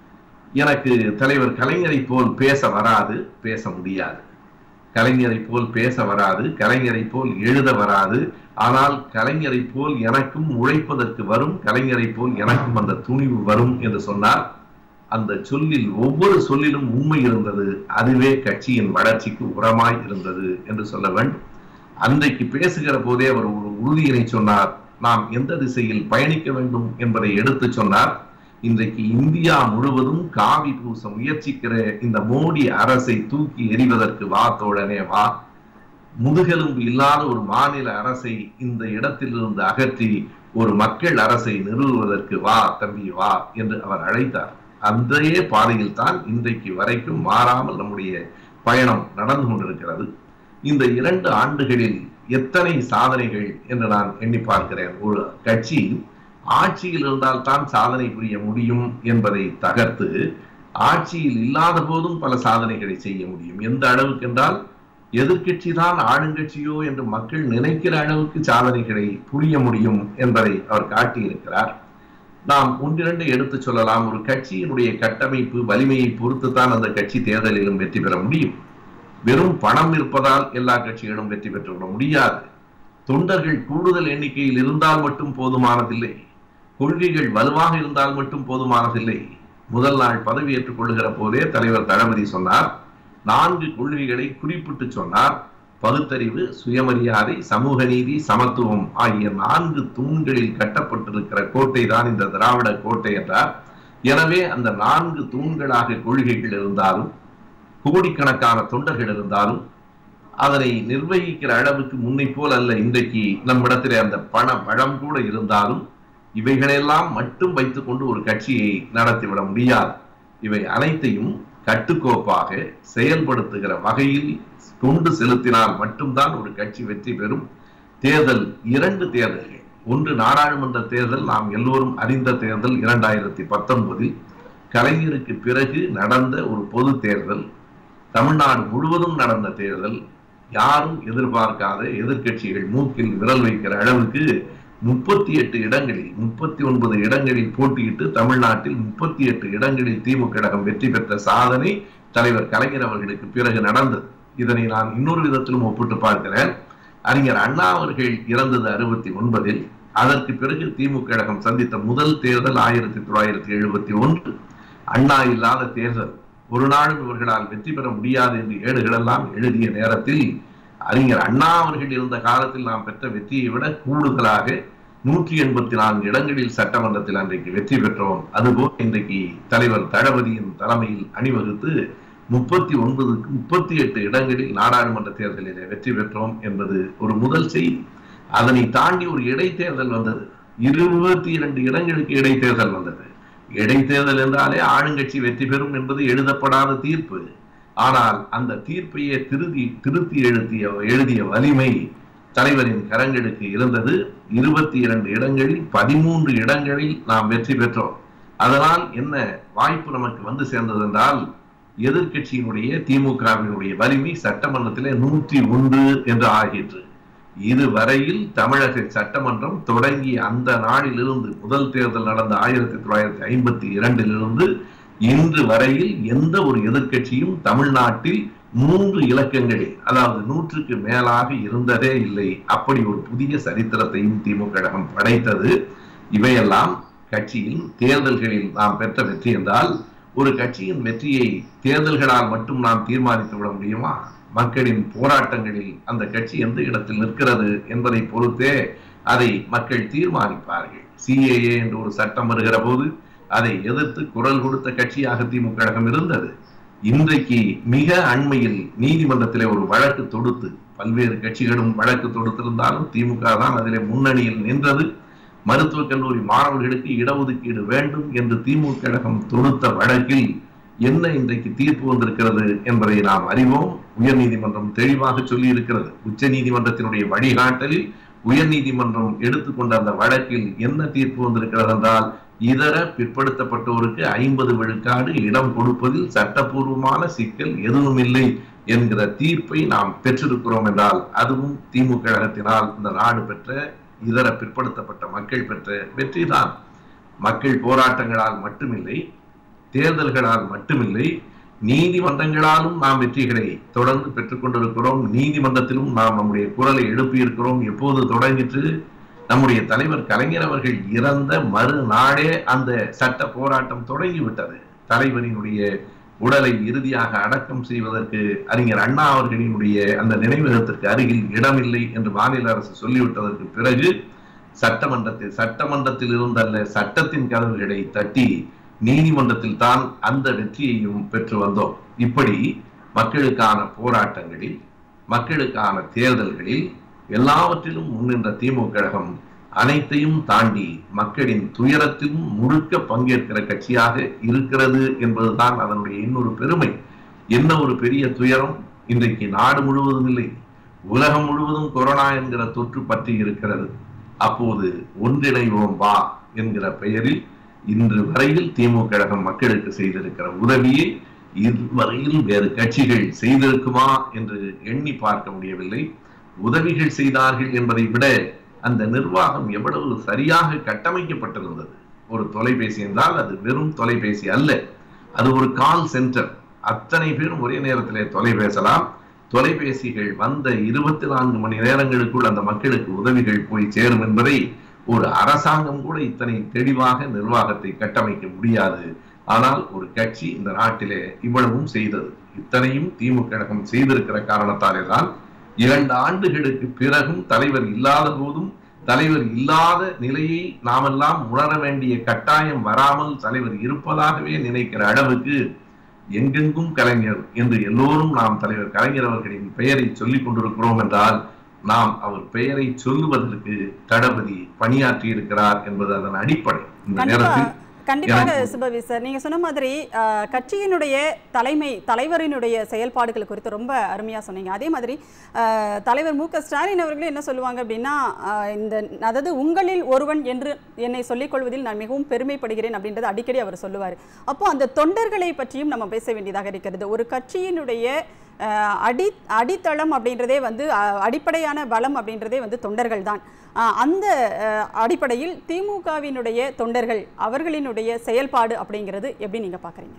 எனக்கு தலைவர் கலைஞரை போல் பேச வராது பேச முடியாது கலைஞரை போல் பேச வராது கலைஞரை போல் எழுத வராது ஆனால் கலைஞரை போல் எனக்கும் உழைப்பதற்கு வரும் கலைஞரை போல் எனக்கும் அந்த துணிவு வரும் என்று சொன்னார் அந்த சொல்லில் ஒவ்வொரு சொல்லிலும் உண்மை இருந்தது அதுவே கட்சியின் வளர்ச்சிக்கு உரமாய் இருந்தது என்று சொல்ல வேண்டும் அன்றைக்கு பேசுகிற போதே அவர் ஒரு உறுதியினை சொன்னார் நாம் எந்த திசையில் பயணிக்க வேண்டும் என்பதை எடுத்து சொன்னார் இன்றைக்கு இந்தியா முழுவதும் காவி பூச முயற்சிக்கிற இந்த மோடி அரசை தூக்கி எறிவதற்கு வா தோழனே வா முதுகெலும்பு இல்லாத ஒரு மாநில அரசை இந்த இடத்திலிருந்து அகற்றி ஒரு மக்கள் அரசை நிறுவுவதற்கு வா தம்பி வா என்று அவர் அழைத்தார் அந்த பாதையில் தான் இன்றைக்கு வரைக்கும் மாறாமல் நம்முடைய பயணம் நடந்து கொண்டிருக்கிறது இந்த இரண்டு ஆண்டுகளில் எத்தனை சாதனைகள் என்று நான் எண்ணி பார்க்கிறேன் ஒரு கட்சி ஆட்சியில் இருந்தால் தான் சாதனை புரிய முடியும் என்பதை தகர்த்து ஆட்சியில் இல்லாத போதும் பல சாதனைகளை செய்ய முடியும் எந்த அளவுக்கு என்றால் எதிர்கட்சி தான் ஆளுங்கட்சியோ என்று மக்கள் நினைக்கிற அளவுக்கு சாதனைகளை புரிய முடியும் என்பதை அவர் காட்டியிருக்கிறார் நாம் ஒன்றிரண்டு எடுத்து சொல்லலாம் ஒரு கட்சியினுடைய கட்டமைப்பு வலிமையை பொறுத்து தான் அந்த கட்சி தேர்தலிலும் வெற்றி பெற முடியும் வெறும் பணம் இருப்பதால் எல்லா கட்சிகளும் வெற்றி பெற்றுவிட முடியாது தொண்டர்கள் கூடுதல் எண்ணிக்கையில் இருந்தால் மட்டும் போதுமானதில்லை கொள்கைகள் வலுவாக இருந்தால் மட்டும் போதுமானதில்லை முதல் நாள் பதவியேற்றுக் கொள்ளுகிற போதே தலைவர் தளபதி சொன்னார் நான்கு கொள்கைகளை குறிப்பிட்டு சொன்னார் பகுத்தறிவு சுயமரியாதை சமூக நீதி சமத்துவம் ஆகிய நான்கு தூண்களில் கட்டப்பட்டிருக்கிற கோட்டை தான் இந்த திராவிட கோட்டை என்றார் எனவே அந்த நான்கு தூண்களாக கொள்கைகள் இருந்தாலும் கோடிக்கணக்கான தொண்டர்கள் இருந்தாலும் அதனை நிர்வகிக்கிற அளவுக்கு முன்னை போல் அல்ல இன்றைக்கு நம்மிடத்திலே அந்த பண வளம் கூட இருந்தாலும் இவைகளெல்லாம் மட்டும் வைத்துக்கொண்டு ஒரு கட்சியை நடத்திவிட முடியாது இவை அனைத்தையும் கட்டுக்கோப்பாக செயல்படுத்துகிற வகையில் கொண்டு செலுத்தினால் மட்டும்தான் ஒரு கட்சி வெற்றி பெறும் தேர்தல் இரண்டு தேர்தல்கள் ஒன்று நாடாளுமன்ற தேர்தல் நாம் எல்லோரும் அறிந்த தேர்தல் இரண்டாயிரத்தி பத்தொன்பதில் கலைஞருக்கு பிறகு நடந்த ஒரு பொது தேர்தல் தமிழ்நாடு முழுவதும் நடந்த தேர்தல் யாரும் எதிர்பார்க்காத எதிர்கட்சிகள் மூக்கில் விரல் வைக்கிற அளவுக்கு முப்பத்தி எட்டு இடங்களில் முப்பத்தி ஒன்பது இடங்களில் போட்டியிட்டு தமிழ்நாட்டில் முப்பத்தி எட்டு இடங்களில் திமுக கழகம் வெற்றி பெற்ற சாதனை தலைவர் கலைஞர் அவர்களுக்கு பிறகு நடந்தது இதனை நான் இன்னொரு விதத்திலும் ஒப்பிட்டு பார்க்கிறேன் அறிஞர் அண்ணா அவர்கள் இறந்தது அறுபத்தி ஒன்பதில் அதற்கு பிறகு திமுக கழகம் சந்தித்த முதல் தேர்தல் ஆயிரத்தி தொள்ளாயிரத்தி எழுபத்தி ஒன்று அண்ணா இல்லாத தேர்தல் ஒரு நாளும் இவர்களால் வெற்றி பெற முடியாது என்று ஏடுகளெல்லாம் எழுதிய நேரத்தில் அறிஞர் அண்ணா அவர்கள் இருந்த காலத்தில் நாம் பெற்ற வெற்றியை விட கூடுதலாக நூற்றி எண்பத்தி நான்கு இடங்களில் சட்டமன்றத்தில் அன்றைக்கு வெற்றி பெற்றோம் அதுபோல் இன்றைக்கு தலைவர் தளபதியின் தலைமையில் அணிவகுத்து முப்பத்தி ஒன்பதுக்கு முப்பத்தி எட்டு இடங்களில் நாடாளுமன்ற தேர்தலில் வெற்றி பெற்றோம் என்பது ஒரு முதல் செய்தி அதனை தாண்டி ஒரு இடைத்தேர்தல் வந்தது இருபத்தி இரண்டு இடங்களுக்கு இடைத்தேர்தல் வந்தது இடைத்தேர்தல் என்றாலே ஆளுங்கட்சி வெற்றி பெறும் என்பது எழுதப்படாத தீர்ப்பு ஆனால் அந்த தீர்ப்பையே திருத்தி திருத்தி எழுதிய எழுதிய வலிமை தலைவரின் கரங்களுக்கு இருந்தது இருபத்தி இரண்டு இடங்களில் பதிமூன்று இடங்களில் நாம் வெற்றி பெற்றோம் அதனால் என்ன வாய்ப்பு நமக்கு வந்து சேர்ந்தது என்றால் எதிர்கட்சியினுடைய திமுகவினுடைய வலிமை சட்டமன்றத்திலே நூற்றி ஒன்று என்று ஆகிற்று இதுவரையில் தமிழக சட்டமன்றம் தொடங்கிய அந்த நாளிலிருந்து முதல் தேர்தல் நடந்த ஆயிரத்தி தொள்ளாயிரத்தி ஐம்பத்தி இரண்டிலிருந்து இன்று வரையில் எந்த ஒரு எதிர்கட்சியும் தமிழ்நாட்டில் மூன்று இலக்கங்களில் அதாவது நூற்றுக்கு மேலாக இருந்ததே இல்லை அப்படி ஒரு புதிய சரித்திரத்தையும் திமுக கழகம் படைத்தது இவையெல்லாம் கட்சியின் தேர்தல்களில் நாம் பெற்ற வெற்றி என்றால் ஒரு கட்சியின் வெற்றியை தேர்தல்களால் மட்டும் நாம் தீர்மானித்து விட முடியுமா மக்களின் போராட்டங்களில் அந்த கட்சி எந்த இடத்தில் நிற்கிறது என்பதை பொறுத்தே அதை மக்கள் தீர்மானிப்பார்கள் சிஏஏ என்று ஒரு சட்டம் வருகிற போது அதை எதிர்த்து குரல் கொடுத்த கட்சியாக திமுக கழகம் இருந்தது இன்றைக்கு மிக அண்மையில் நீதிமன்றத்திலே ஒரு வழக்கு தொடுத்து பல்வேறு கட்சிகளும் வழக்கு தொடுத்திருந்தாலும் திமுக தான் அதிலே முன்னணியில் நின்றது மருத்துவக் கல்லூரி மாணவர்களுக்கு இடஒதுக்கீடு வேண்டும் என்று திமுக கழகம் தொடுத்த வழக்கில் என்ன இன்றைக்கு தீர்ப்பு வந்திருக்கிறது என்பதை நாம் அறிவோம் உயர்நீதிமன்றம் தெளிவாக சொல்லி இருக்கிறது உச்ச நீதிமன்றத்தினுடைய வழிகாட்டலில் உயர்நீதிமன்றம் எடுத்துக்கொண்ட அந்த வழக்கில் என்ன தீர்ப்பு வந்திருக்கிறது என்றால் இதர பிற்படுத்தப்பட்டோருக்கு ஐம்பது விழுக்காடு இடம் கொடுப்பதில் சட்டப்பூர்வமான சிக்கல் எதுவும் இல்லை என்கிற தீர்ப்பை நாம் பெற்றிருக்கிறோம் என்றால் அதுவும் திமுக கழகத்தினால் இந்த நாடு பெற்ற இதர பிற்படுத்தப்பட்ட மக்கள் பெற்ற வெற்றிதான் மக்கள் போராட்டங்களால் மட்டுமில்லை தேர்தல்களால் மட்டுமில்லை நீதிமன்றங்களாலும் நாம் வெற்றிகளை தொடர்ந்து பெற்றுக் கொண்டிருக்கிறோம் நீதிமன்றத்திலும் நாம் நம்முடைய குரலை எழுப்பியிருக்கிறோம் எப்போது தொடங்கிற்று நம்முடைய தலைவர் கலைஞர் அவர்கள் இறந்த மறுநாளே அந்த சட்ட போராட்டம் தொடங்கிவிட்டது தலைவரினுடைய உடலை இறுதியாக அடக்கம் செய்வதற்கு அறிஞர் அண்ணா அவர்களினுடைய அந்த நினைவகத்திற்கு அருகில் இடமில்லை என்று மாநில அரசு சொல்லிவிட்டதற்கு பிறகு சட்டமன்றத்தில் சட்டமன்றத்தில் இருந்தல்ல சட்டத்தின் கதவுகளை தட்டி நீதிமன்றத்தில் தான் அந்த வெற்றியையும் பெற்று வந்தோம் இப்படி மக்களுக்கான போராட்டங்களில் மக்களுக்கான தேர்தல்களில் எல்லாவற்றிலும் முன்னின்ற திமுக கழகம் அனைத்தையும் தாண்டி மக்களின் துயரத்திலும் முழுக்க பங்கேற்கிற கட்சியாக இருக்கிறது என்பதுதான் அதனுடைய இன்னொரு பெருமை என்ன ஒரு பெரிய துயரம் இன்றைக்கு நாடு முழுவதும் இல்லை உலகம் முழுவதும் கொரோனா என்கிற தொற்று பற்றி இருக்கிறது அப்போது ஒன்றிணைவோம் வா என்கிற பெயரில் இன்று வரையில் திமுக கழகம் மக்களுக்கு செய்திருக்கிற உதவியை இதுவரையில் வேறு கட்சிகள் செய்திருக்குமா என்று எண்ணி பார்க்க முடியவில்லை உதவிகள் செய்தார்கள் என்பதை விட அந்த நிர்வாகம் எவ்வளவு சரியாக கட்டமைக்கப்பட்டிருந்தது ஒரு தொலைபேசி என்றால் அது வெறும் தொலைபேசி அல்ல அது ஒரு கால் சென்டர் அத்தனை பேரும் ஒரே நேரத்திலே தொலை பேசலாம் தொலைபேசிகள் வந்த இருபத்தி நான்கு மணி நேரங்களுக்குள் அந்த மக்களுக்கு உதவிகள் போய் சேரும் என்பதை ஒரு அரசாங்கம் கூட இத்தனை தெளிவாக நிர்வாகத்தை கட்டமைக்க முடியாது ஆனால் ஒரு கட்சி இந்த நாட்டிலே இவ்வளவும் செய்தது இத்தனையும் திமுக கழகம் செய்திருக்கிற காரணத்தாலே தான் இரண்டு ஆண்டுகளுக்கு பிறகும் தலைவர் இல்லாத போதும் தலைவர் இல்லாத நிலையை நாமெல்லாம் உணர வேண்டிய கட்டாயம் வராமல் தலைவர் இருப்பதாகவே நினைக்கிற அளவுக்கு எங்கெங்கும் கலைஞர் என்று எல்லோரும் நாம் தலைவர் கலைஞர் அவர்களின் பெயரை சொல்லிக் கொண்டிருக்கிறோம் என்றால் நாம் அவர் பெயரை சொல்லுவதற்கு தளபதி பணியாற்றி இருக்கிறார் என்பது அதன் அடிப்படை இந்த கண்டிப்பா நேரத்தில் கண்டிப்பாக எனக்கு- சுபவி சார் நீங்க சொன்ன மாதிரி அஹ், கட்சியினுடைய தலைமை தலைவரினுடைய செயல்பாடுகள் குறித்து ரொம்ப அருமையா சொன்னீங்க அதே மாதிரி அஹ், தலைவர் மு க ஸ்டாலின் அவர்களே என்ன சொல்லுவாங்க அப்படின்னா அஹ், இந்த அதாவது உங்களில் ஒருவன் என்று என்னை சொல்லிக் கொள்வதில் நான் மிகவும் பெருமைப்படுகிறேன் அப்படின்றது அடிக்கடி அவர் சொல்லுவார் அப்போ அந்த தொண்டர்களை பற்றியும் நம்ம பேச வேண்டியதாக இருக்கிறது ஒரு கட்சியினுடைய அஹ், அடி அடித்தளம் அப்படின்றதே வந்து அஹ், அடிப்படையான பலம் அப்படின்றதே வந்து தொண்டர்கள் தான் அஹ், அந்த அஹ், அடிப்படையில் திமுகவினுடைய தொண்டர்கள் அவர்களினுடைய செயல்பாடு அப்படிங்கிறது எப்படி நீங்க பாக்குறீங்க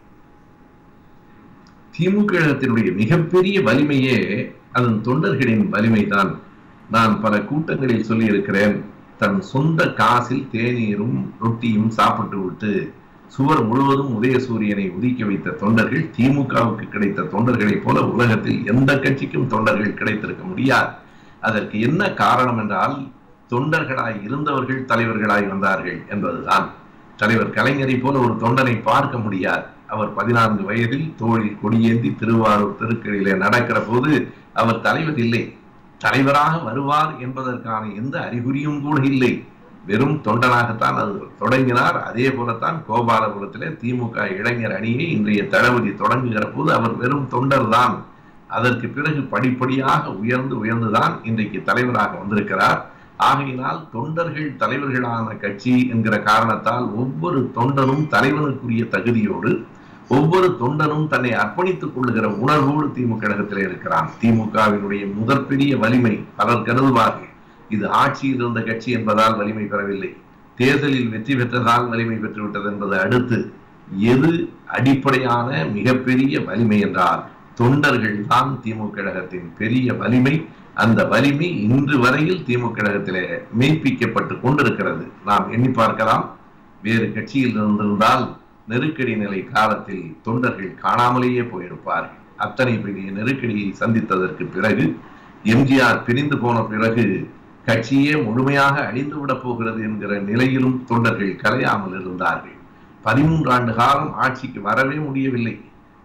திமுக கழகத்தினுடைய மிகப்பெரிய வலிமையே அதன் தொண்டர்களின் வலிமைதான் நான் பல கூட்டங்களில் சொல்லியிருக்கிறேன் தன் சொந்த காசில் தேநீரும் ரொட்டியும் சாப்பிட்டு விட்டு சுவர் முழுவதும் உதயசூரியனை உதிக்க வைத்த தொண்டர்கள் திமுகவுக்கு கிடைத்த தொண்டர்களைப் போல உலகத்தில் எந்த கட்சிக்கும் தொண்டர்கள் கிடைத்திருக்க முடியாது அதற்கு என்ன காரணம் என்றால் தொண்டர்களாய் இருந்தவர்கள் தலைவர்களாய் வந்தார்கள் என்பதுதான் தலைவர் கலைஞரை போல ஒரு தொண்டனை பார்க்க முடியாது அவர் பதினான்கு வயதில் தோளில் கொடியேந்தி திருவாரூர் தெருக்களிலே நடக்கிற போது அவர் தலைவர் இல்லை தலைவராக வருவார் என்பதற்கான எந்த அறிகுறியும் கூட இல்லை வெறும் தொண்டனாகத்தான் அது தொடங்கினார் அதே போலத்தான் கோபாலபுரத்திலே திமுக இளைஞர் அணியை இன்றைய தளபதி தொடங்குகிற போது அவர் வெறும் தொண்டர் தான் அதற்கு பிறகு படிப்படியாக உயர்ந்து உயர்ந்துதான் இன்றைக்கு தலைவராக வந்திருக்கிறார் ஆகையினால் தொண்டர்கள் தலைவர்களான கட்சி என்கிற காரணத்தால் ஒவ்வொரு தொண்டனும் தலைவனுக்குரிய தகுதியோடு ஒவ்வொரு தொண்டனும் தன்னை அர்ப்பணித்துக் கொள்ளுகிற உணர்வோடு திமுக கழகத்திலே இருக்கிறான் திமுகவினுடைய முதற்பெரிய வலிமை பலர் கருதுவார்கள் இது ஆட்சியில் இருந்த கட்சி என்பதால் வலிமை பெறவில்லை தேர்தலில் வெற்றி பெற்றதால் வலிமை பெற்றுவிட்டது என்பது அடுத்து எது அடிப்படையான மிகப்பெரிய வலிமை என்றால் தொண்டர்கள் தான் திமுக கழகத்தின் பெரிய வலிமை அந்த வலிமை இன்று வரையில் திமுக கழகத்திலே மெய்ப்பிக்கப்பட்டு கொண்டிருக்கிறது நாம் எண்ணி பார்க்கலாம் வேறு கட்சியில் இருந்திருந்தால் நெருக்கடி நிலை காலத்தில் தொண்டர்கள் காணாமலேயே போயிருப்பார்கள் அத்தனை பெரிய நெருக்கடியை சந்தித்ததற்கு பிறகு எம்ஜிஆர் பிரிந்து போன பிறகு கட்சியே முழுமையாக அழிந்து விடப் போகிறது என்கிற நிலையிலும் தொண்டர்கள் கலையாமல் இருந்தார்கள் பதிமூன்று ஆண்டு காலம் ஆட்சிக்கு வரவே முடியவில்லை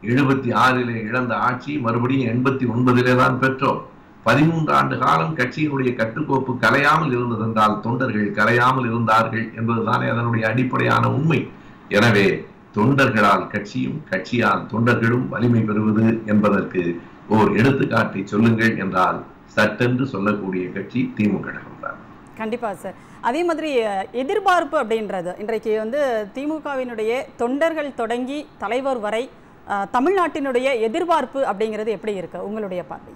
எழுபத்தி ஆறிலே இழந்த ஆட்சி மறுபடியும் எண்பத்தி ஒன்பதிலே தான் பெற்றோம் பதிமூன்று ஆண்டு காலம் கட்சியினுடைய கட்டுக்கோப்பு கலையாமல் இருந்ததென்றால் தொண்டர்கள் கலையாமல் இருந்தார்கள் என்பதுதானே அதனுடைய அடிப்படையான உண்மை எனவே தொண்டர்களால் கட்சியும் கட்சியால் தொண்டர்களும் வலிமை பெறுவது என்பதற்கு ஓர் எடுத்துக்காட்டை சொல்லுங்கள் என்றால் சட்டென்று சொல்லக்கூடிய கட்சி திமுக தான் கண்டிப்பா சார் அதே மாதிரி அஹ், எதிர்பார்ப்பு அப்படின்றது இன்றைக்கு வந்து திமுகவினுடைய தொண்டர்கள் தொடங்கி தலைவர் வரை அஹ், தமிழ்நாட்டினுடைய எதிர்பார்ப்பு அப்படிங்கிறது எப்படி இருக்கு உங்களுடைய பார்வை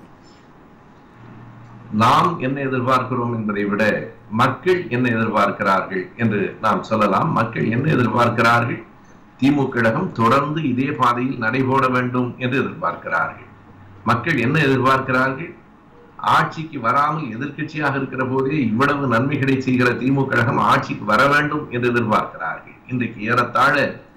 நாம் என்ன எதிர்பார்க்கிறோம் என்பதை விட மக்கள் என்ன எதிர்பார்க்கிறார்கள் என்று நாம் சொல்லலாம் மக்கள் என்ன எதிர்பார்க்கிறார்கள் திமுக கழகம் தொடர்ந்து இதே பாதையில் நடைபோட வேண்டும் என்று எதிர்பார்க்கிறார்கள் மக்கள் என்ன எதிர்பார்க்கிறார்கள் ஆட்சிக்கு வராமல் எதிர்க்கட்சியாக இருக்கிற போதே இவ்வளவு நன்மைகளை செய்கிற திமுக கழகம் ஆட்சிக்கு வர வேண்டும் என்று எதிர்பார்க்கிறார்கள் இன்றைக்கு ஏறத்தாழ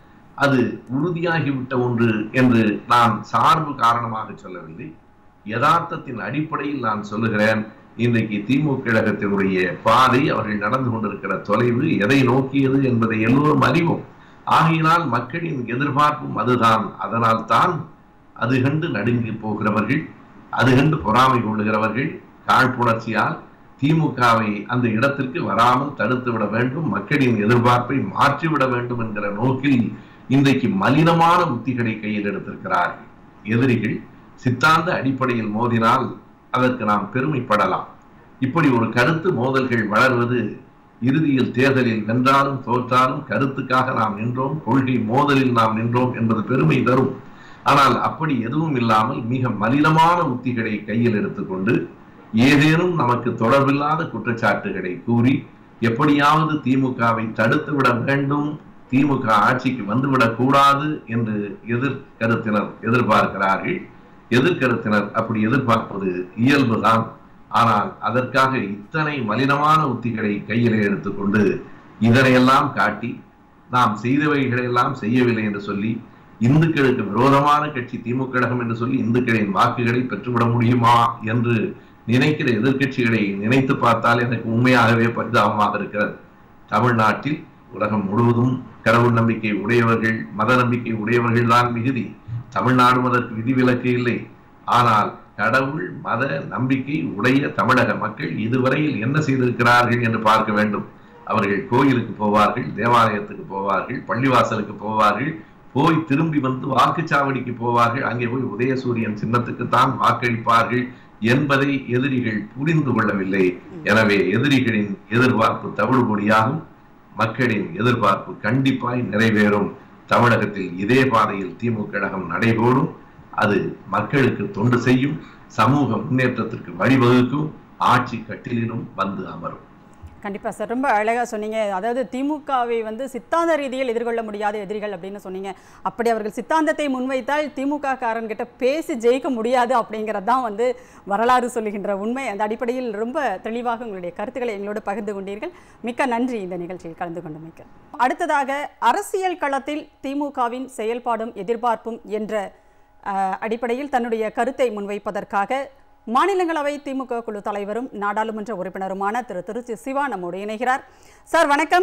அது உறுதியாகிவிட்ட ஒன்று என்று நான் சார்பு காரணமாக சொல்லவில்லை யதார்த்தத்தின் அடிப்படையில் நான் சொல்லுகிறேன் இன்றைக்கு திமுக கழகத்தினுடைய பாதை அவர்கள் நடந்து கொண்டிருக்கிற தொலைவு எதை நோக்கியது என்பதை எல்லோரும் அறிவோம் ஆகையினால் மக்களின் எதிர்பார்ப்பும் அதுதான் அதனால் தான் அது கண்டு நடுங்கி போகிறவர்கள் அது கண்டு பொறாமை கொள்ளுகிறவர்கள் காழ்ப்புணர்ச்சியால் திமுகவை அந்த இடத்திற்கு வராமல் தடுத்து விட வேண்டும் மக்களின் எதிர்பார்ப்பை மாற்றிவிட வேண்டும் என்கிற நோக்கில் இன்றைக்கு மலினமான உத்திகளை கையில் எடுத்திருக்கிறார்கள் எதிரிகள் சித்தாந்த அடிப்படையில் மோதினால் அதற்கு நாம் பெருமைப்படலாம் இப்படி ஒரு கருத்து மோதல்கள் வளர்வது இறுதியில் தேர்தலில் வென்றாலும் தோற்றாலும் கருத்துக்காக நாம் நின்றோம் கொள்கை மோதலில் நாம் நின்றோம் என்பது பெருமை தரும் ஆனால் அப்படி எதுவும் இல்லாமல் மிக மலினமான உத்திகளை கையில் எடுத்துக்கொண்டு ஏதேனும் நமக்கு தொடர்பில்லாத குற்றச்சாட்டுகளை கூறி எப்படியாவது திமுகவை தடுத்து விட வேண்டும் திமுக ஆட்சிக்கு வந்துவிடக் கூடாது என்று எதிர்கருத்தினர் எதிர்பார்க்கிறார்கள் எதிர்கருத்தினர் அப்படி எதிர்பார்ப்பது இயல்புதான் ஆனால் அதற்காக இத்தனை மலினமான உத்திகளை கையிலே எடுத்துக்கொண்டு இதனையெல்லாம் காட்டி நாம் செய்தவைகளெல்லாம் செய்யவில்லை என்று சொல்லி இந்துக்களுக்கு விரோதமான கட்சி திமுக கழகம் என்று சொல்லி இந்துக்களின் வாக்குகளை பெற்றுவிட முடியுமா என்று நினைக்கிற எதிர்க்கட்சிகளை நினைத்து பார்த்தால் எனக்கு உண்மையாகவே பரிதாபமாக இருக்கிறது தமிழ்நாட்டில் உலகம் முழுவதும் கடவுள் நம்பிக்கை உடையவர்கள் மத நம்பிக்கை உடையவர்கள் தான் மிகுதி தமிழ்நாடும் அதற்கு விதிவிலக்கு இல்லை ஆனால் கடவுள் மத நம்பிக்கை உடைய தமிழக மக்கள் இதுவரையில் என்ன செய்திருக்கிறார்கள் என்று பார்க்க வேண்டும் அவர்கள் கோயிலுக்கு போவார்கள் தேவாலயத்துக்கு போவார்கள் பள்ளிவாசலுக்கு போவார்கள் போய் திரும்பி வந்து வாக்குச்சாவடிக்கு போவார்கள் அங்கே போய் உதயசூரியன் சின்னத்துக்கு தான் வாக்களிப்பார்கள் என்பதை எதிரிகள் புரிந்து கொள்ளவில்லை எனவே எதிரிகளின் எதிர்பார்ப்பு தவிடுபொடியாகும் மக்களின் எதிர்பார்ப்பு கண்டிப்பாய் நிறைவேறும் தமிழகத்தில் இதே பாதையில் திமுக கழகம் நடைபோடும் அது மக்களுக்கு தொண்டு செய்யும் சமூக முன்னேற்றத்திற்கு வழிவகுக்கும் ஆட்சி கட்டிலிலும் வந்து அமரும் கண்டிப்பா சார் ரொம்ப அழகா சொன்னீங்க அதாவது திமுகவை வந்து சித்தாந்த ரீதியில் எதிர்கொள்ள முடியாத எதிரிகள் அப்படின்னு சொன்னீங்க அப்படி அவர்கள் சித்தாந்தத்தை முன்வைத்தால் திமுக காரன்கிட்ட பேசி ஜெயிக்க முடியாது அப்படிங்கிறது தான் வந்து வரலாறு சொல்லுகின்ற உண்மை அந்த அடிப்படையில் ரொம்ப தெளிவாக உங்களுடைய கருத்துக்களை எங்களோடு பகிர்ந்து கொண்டீர்கள் மிக்க நன்றி இந்த நிகழ்ச்சியில் கலந்து கொண்டமைக்கு அடுத்ததாக அரசியல் களத்தில் திமுகவின் செயல்பாடும் எதிர்பார்ப்பும் என்ற அஹ், அடிப்படையில் தன்னுடைய கருத்தை முன்வைப்பதற்காக மாநிலங்களவை திமுக குழு தலைவரும் நாடாளுமன்ற உறுப்பினருமான திரு திருச்சி சிவா நம்மோடு இணைகிறார் சார் வணக்கம்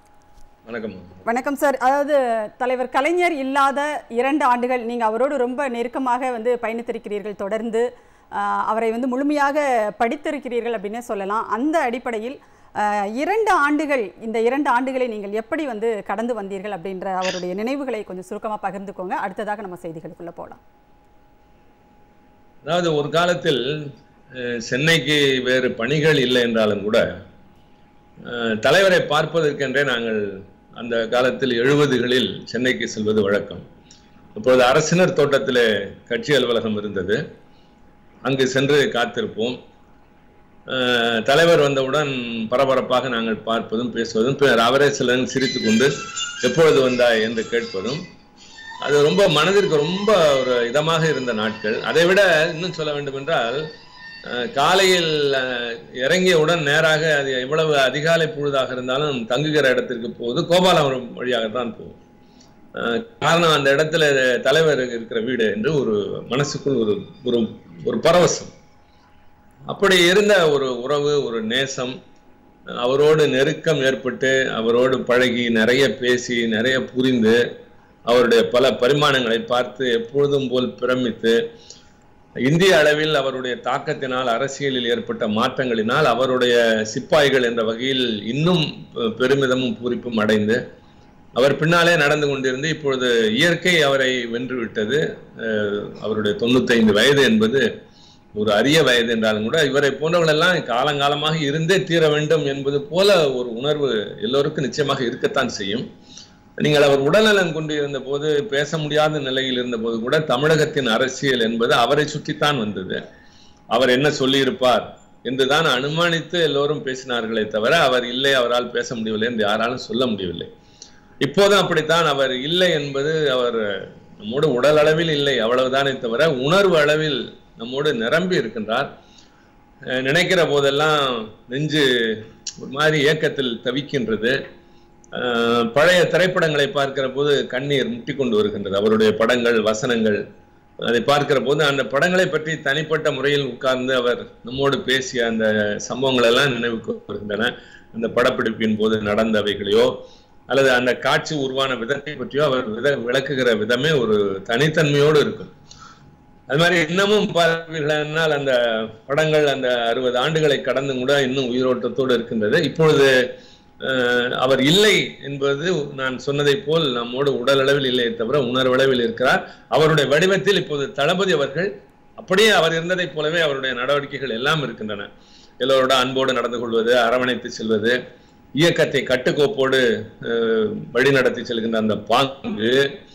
வணக்கம் வணக்கம் சார் அதாவது தலைவர் கலைஞர் இல்லாத இரண்டு ஆண்டுகள் நீங்கள் அவரோடு ரொம்ப நெருக்கமாக வந்து பயணித்திருக்கிறீர்கள் தொடர்ந்து ஆஹ், அவரை வந்து முழுமையாக படித்திருக்கிறீர்கள் அப்படின்னே சொல்லலாம் அந்த அடிப்படையில் ஆஹ், இரண்டு ஆண்டுகள் இந்த இரண்டு ஆண்டுகளை நீங்கள் எப்படி வந்து கடந்து வந்தீர்கள் அப்படின்ற அவருடைய நினைவுகளை கொஞ்சம் சுருக்கமாக பகிர்ந்துக்கோங்க அடுத்ததாக நம்ம செய்திகளுக்குள்ள போகலாம் அதாவது ஒரு காலத்தில் அஹ், சென்னைக்கு வேறு பணிகள் இல்லை என்றாலும் கூட அஹ், தலைவரை பார்ப்பதற்கென்றே நாங்கள் அந்த காலத்தில் எழுபதுகளில் சென்னைக்கு செல்வது வழக்கம் இப்பொழுது அரசினர் தோட்டத்திலே கட்சி அலுவலகம் இருந்தது அங்கு சென்று காத்திருப்போம் அஹ், தலைவர் வந்தவுடன் பரபரப்பாக நாங்கள் பார்ப்பதும் பேசுவதும் பின்னர் அவரே சில சிரித்து கொண்டு எப்பொழுது வந்தாய் என்று கேட்பதும் அது ரொம்ப மனதிற்கு ரொம்ப ஒரு இதமாக இருந்த நாட்கள் அதை விட இன்னும் சொல்ல வேண்டும் என்றால் அஹ், காலையில் அஹ், இறங்கியவுடன் நேராக அது எவ்வளவு அதிகாலை பொழுதாக இருந்தாலும் தங்குகிற இடத்திற்கு போவது கோபாலபுரம் வழியாகத்தான் போகும் அஹ், காரணம் அந்த இடத்துல தலைவர் இருக்கிற வீடு என்று ஒரு மனசுக்குள் ஒரு ஒரு ஒரு பரவசம் அப்படி இருந்த ஒரு உறவு ஒரு நேசம் அவரோடு நெருக்கம் ஏற்பட்டு அவரோடு பழகி நிறைய பேசி நிறைய புரிந்து அவருடைய பல பரிமாணங்களை பார்த்து எப்பொழுதும் போல் பிரமித்து இந்திய அளவில் அவருடைய தாக்கத்தினால் அரசியலில் ஏற்பட்ட மாற்றங்களினால் அவருடைய சிப்பாய்கள் என்ற வகையில் இன்னும் பெ- பெருமிதமும் பூரிப்பும் அடைந்து அவர் பின்னாலே நடந்து கொண்டிருந்து இப்பொழுது இயற்கை அவரை வென்று விட்டது அஹ் அவருடைய தொண்ணூத்தைந்து வயது என்பது ஒரு அரிய வயது என்றாலும் கூட இவரை போன்றவர்களெல்லாம் காலங்காலமாக இருந்தே தீர வேண்டும் என்பது போல ஒரு உணர்வு எல்லோருக்கும் நிச்சயமாக இருக்கத்தான் செய்யும் நீங்கள் அவர் உடல்நலம் கொண்டு இருந்த போது பேச முடியாத நிலையில் இருந்த போது கூட தமிழகத்தின் அரசியல் என்பது அவரை சுற்றித்தான் வந்தது அவர் என்ன சொல்லியிருப்பார் என்றுதான் அனுமானித்து எல்லோரும் பேசினார்களே தவிர அவர் இல்லை அவரால் பேச முடியவில்லை என்று யாராலும் சொல்ல முடியவில்லை இப்போதும் அப்படித்தான் அவர் இல்லை என்பது அவர் நம்மோடு உடல் அளவில் இல்லை அவ்வளவுதானே தவிர உணர்வு அளவில் நம்மோடு நிரம்பி இருக்கின்றார் அஹ் நினைக்கிற போதெல்லாம் நெஞ்சு ஒரு மாதிரி ஏக்கத்தில் தவிக்கின்றது அஹ் பழைய திரைப்படங்களை பார்க்கிற போது கண்ணீர் முட்டி கொண்டு வருகின்றது அவருடைய படங்கள் வசனங்கள் அதை பார்க்கிற போது அந்த படங்களை பற்றி தனிப்பட்ட முறையில் உட்கார்ந்து அவர் நம்மோடு பேசிய அந்த சம்பவங்கள் எல்லாம் நினைவுக்கு வருகின்றன அந்த படப்பிடிப்பின் போது நடந்தவைகளையோ அல்லது அந்த காட்சி உருவான விதத்தை பற்றியோ அவர் வித விளக்குகிற விதமே ஒரு தனித்தன்மையோடு இருக்கும் அது மாதிரி இன்னமும் பார்ப்பீர்களானால் அந்த படங்கள் அந்த அறுபது ஆண்டுகளை கடந்து கூட இன்னும் உயிரோட்டத்தோடு இருக்கின்றது இப்பொழுது அஹ், அவர் இல்லை என்பது நான் சொன்னதை போல் நம்மோடு உடல் அளவில் இல்லை தவிர உணர்வளவில் இருக்கிறார் அவருடைய வடிவத்தில் இப்போது தளபதி அவர்கள் அப்படியே அவர் இருந்ததைப் போலவே அவருடைய நடவடிக்கைகள் எல்லாம் இருக்கின்றன எல்லோரோட அன்போடு நடந்து கொள்வது அரவணைத்து செல்வது இயக்கத்தை கட்டுக்கோப்போடு அஹ், வழிநடத்தி செல்கின்ற அந்த பாங்கு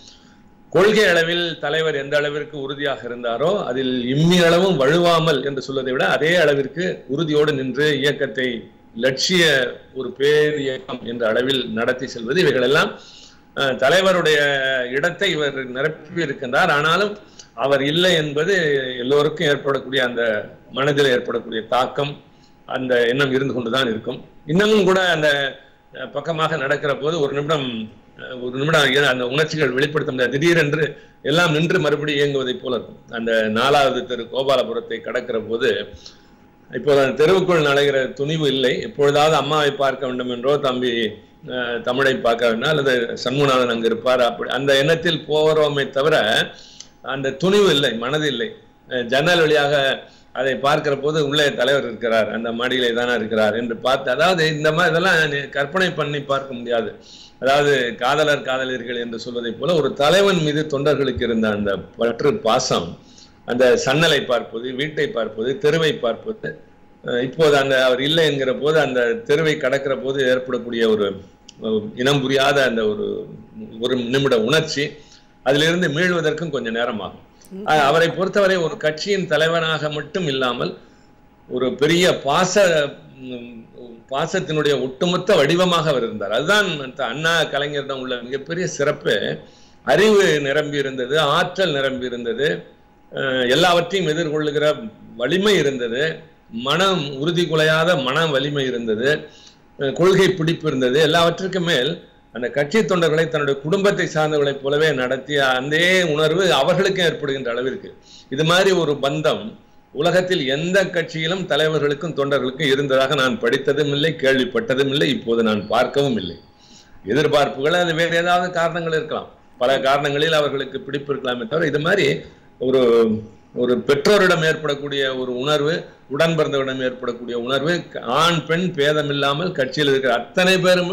கொள்கை அளவில் தலைவர் எந்த அளவிற்கு உறுதியாக இருந்தாரோ அதில் இம்மி அளவும் வழுவாமல் என்று சொல்வதை விட அதே அளவிற்கு உறுதியோடு நின்று இயக்கத்தை லட்சிய ஒரு பேர் இயக்கம் என்ற அளவில் நடத்தி செல்வது இவைகளெல்லாம் அஹ், தலைவருடைய இடத்தை இவர் நிரப்பி இருக்கின்றார் ஆனாலும் அவர் இல்லை என்பது எல்லோருக்கும் ஏற்படக்கூடிய அந்த மனதில் ஏற்படக்கூடிய தாக்கம் அந்த எண்ணம் இருந்து கொண்டுதான் இருக்கும் இன்னமும் கூட அந்த அஹ், பக்கமாக நடக்கிற போது ஒரு நிமிடம் அஹ், ஒரு நிமிடம் ஏ- அந்த உணர்ச்சிகள் வெளிப்படுத்த முடியாது திடீரென்று எல்லாம் நின்று மறுபடியும் இயங்குவதைப் போல இருக்கும் அந்த நாலாவது தெரு கோபாலபுரத்தை கடக்கிற போது இப்போது அந்த தெருவுக்குள் நடைகிற துணிவு இல்லை எப்பொழுதாவது அம்மாவை பார்க்க வேண்டும் என்றோ தம்பி அஹ், தமிழை பார்க்க வேண்டும் அல்லது சண்முகநாதன் அங்கு இருப்பார் அப்படி அந்த எண்ணத்தில் போகிறோமே தவிர அந்த துணிவு இல்லை மனது இல்லை அஹ், ஜன்னல் வழியாக அதை பார்க்கிற போது உள்ளே தலைவர் இருக்கிறார் அந்த மடியிலே தானே இருக்கிறார் என்று பார்த்து அதாவது இந்த மாதிரி இதெல்லாம் நீ கற்பனை பண்ணி பார்க்க முடியாது அதாவது காதலர் காதலர்கள் என்று சொல்வதைப் போல ஒரு தலைவன் மீது தொண்டர்களுக்கு இருந்த அந்த பற்று பாசம் அந்த சன்னலை பார்ப்பது வீட்டை பார்ப்பது தெருவை பார்ப்பது அஹ் இப்போது அந்த அவர் இல்லை என்கிற போது அந்த தெருவை கடக்கிற போது ஏற்படக்கூடிய ஒரு ஒரு இனம் புரியாத அந்த ஒரு ஒரு நிமிட உணர்ச்சி அதிலிருந்து மீள்வதற்கும் கொஞ்சம் நேரம் ஆகும் அஹ் அவரை பொறுத்தவரை ஒரு கட்சியின் தலைவனாக மட்டும் இல்லாமல் ஒரு பெரிய பாச ம், பாசத்தினுடைய ஒட்டுமொத்த வடிவமாக அவர் இருந்தார் அதுதான் அந்த அண்ணா கலைஞரிடம் உள்ள மிகப்பெரிய சிறப்பு அறிவு நிரம்பி இருந்தது ஆற்றல் நிரம்பி இருந்தது அஹ், எல்லாவற்றையும் எதிர்கொள்ளுகிற வலிமை இருந்தது மனம் உறுதி குலையாத மன வலிமை இருந்தது அஹ், கொள்கை பிடிப்பு இருந்தது எல்லாவற்றுக்கும் மேல் அந்த கட்சி தொண்டர்களை தன்னுடைய குடும்பத்தை சார்ந்தவர்களைப் போலவே நடத்திய அந்த உணர்வு அவர்களுக்கும் ஏற்படுகின்ற அளவிற்கு இது மாதிரி ஒரு பந்தம் உலகத்தில் எந்த கட்சியிலும் தலைவர்களுக்கும் தொண்டர்களுக்கும் இருந்ததாக நான் படித்ததும் இல்லை கேள்விப்பட்டதும் இல்லை இப்போது நான் பார்க்கவும் இல்லை எதிர்பார்ப்புகள் அது வேறு ஏதாவது காரணங்கள் இருக்கலாம் பல காரணங்களில் அவர்களுக்கு பிடிப்பு இருக்கலாமே தவிர இது மாதிரி ஒரு ஒரு பெற்றோரிடம் ஏற்படக்கூடிய ஒரு உணர்வு உடன் பிறந்தவரிடம் ஏற்படக்கூடிய உணர்வு ஆண் பெண் பேதமில்லாமல் கட்சியில் இருக்கிற அத்தனை பேரும்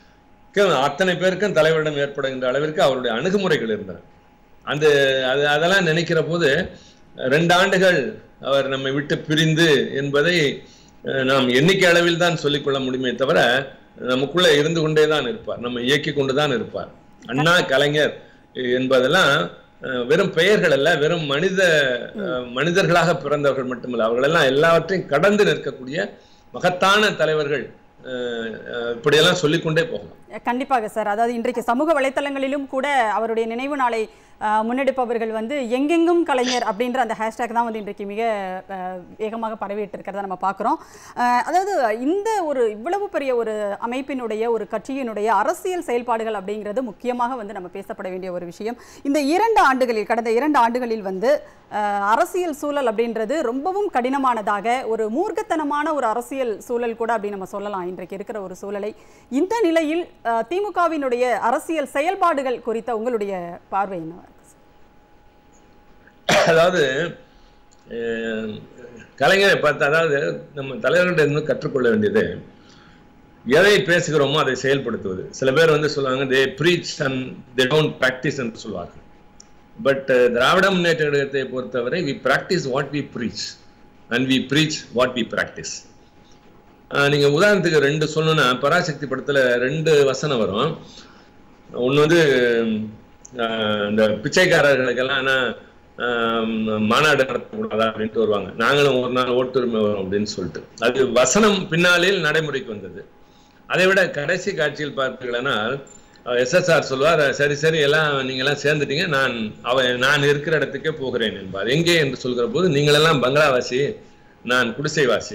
அத்தனை பேருக்கும் தலைவரிடம் ஏற்படுகின்ற அளவிற்கு அவருடைய அணுகுமுறைகள் இருந்தன அந்த அது அதெல்லாம் நினைக்கிற போது ரெண்டு ஆண்டுகள் அவர் நம்மை விட்டு பிரிந்து என்பதை அஹ், நாம் எண்ணிக்கை அளவில் தான் சொல்லிக்கொள்ள முடியுமே தவிர நமக்குள்ள இருந்து கொண்டே தான் இருப்பார் நம்ம இயக்கி கொண்டு தான் இருப்பார் அண்ணா கலைஞர் என்பதெல்லாம் அஹ், வெறும் பெயர்கள் அல்ல வெறும் மனித அஹ், மனிதர்களாக பிறந்தவர்கள் மட்டுமல்ல அவர்களெல்லாம் எல்லாவற்றையும் கடந்து நிற்கக்கூடிய மகத்தான தலைவர்கள் அஹ், அஹ், இப்படியெல்லாம் சொல்லிக்கொண்டே போகலாம் கண்டிப்பாக சார் அதாவது இன்றைக்கு சமூக வலைத்தளங்களிலும் கூட அவருடைய நினைவு நாளை அஹ், முன்னெடுப்பவர்கள் வந்து எங்கெங்கும் கலைஞர் அப்படின்ற அந்த ஹேஷ்டேக் தான் வந்து இன்றைக்கு மிக அஹ், வேகமாக பரவிட்டு இருக்கிறத நம்ம பார்க்குறோம் அதாவது இந்த ஒரு இவ்வளவு பெரிய ஒரு அமைப்பினுடைய ஒரு கட்சியினுடைய அரசியல் செயல்பாடுகள் அப்படிங்கிறது முக்கியமாக வந்து நம்ம பேசப்பட வேண்டிய ஒரு விஷயம் இந்த இரண்டு ஆண்டுகளில் கடந்த இரண்டு ஆண்டுகளில் வந்து அஹ், அரசியல் சூழல் அப்படின்றது ரொம்பவும் கடினமானதாக ஒரு மூர்க்கத்தனமான ஒரு அரசியல் சூழல் கூட அப்படி நம்ம சொல்லலாம் இன்றைக்கு இருக்கிற ஒரு சூழலை இந்த நிலையில் அஹ், திமுகவினுடைய அரசியல் செயல்பாடுகள் குறித்த உங்களுடைய பார்வை என்னவா இருக்கு சார்? அதாவது அஹ், கலைஞரை பார்த்து அதாவது நம்ம தலைவர்கிட்ட இருந்து கற்றுக்கொள்ள வேண்டியது எதை பேசுகிறோமோ அதை செயல்படுத்துவது சில பேர் வந்து சொல்லுவாங்க they preach and they don't practise என்று சொல்வார்கள் பட் திராவிட முன்னேற்ற கழகத்தை பொறுத்தவரை we practise what we preach and we preach what we practise நீங்க உதாரணத்துக்கு ரெண்டு சொல்லணும்னா பராசக்தி படத்துல ரெண்டு வசனம் வரும் ஒன்று வந்து ஆஹ், இந்த பிச்சைக்காரர்களுக்கெல்லாம் ஆனா, ஆஹ், மாநாடு நடத்தக்கூடாதா அப்படின்ட்டு வருவாங்க நாங்களும் ஒரு நாள் ஓட்டுரிமை வரும் அப்படின்னு சொல்லிட்டு அது வசனம் பின்னாளில் நடைமுறைக்கு வந்தது அதை விட கடைசி காட்சியில் பார்த்தீர்களானால் எஸ்எஸ்ஆர் சொல்வார் சரி சரி எல்லாம் நீங்க எல்லாம் சேர்ந்துட்டீங்க நான் அவ நான் இருக்கிற இடத்துக்கே போகிறேன் என்பார் எங்கே என்று சொல்கிற போது நீங்களெல்லாம் பங்களாவாசி நான் குடிசைவாசி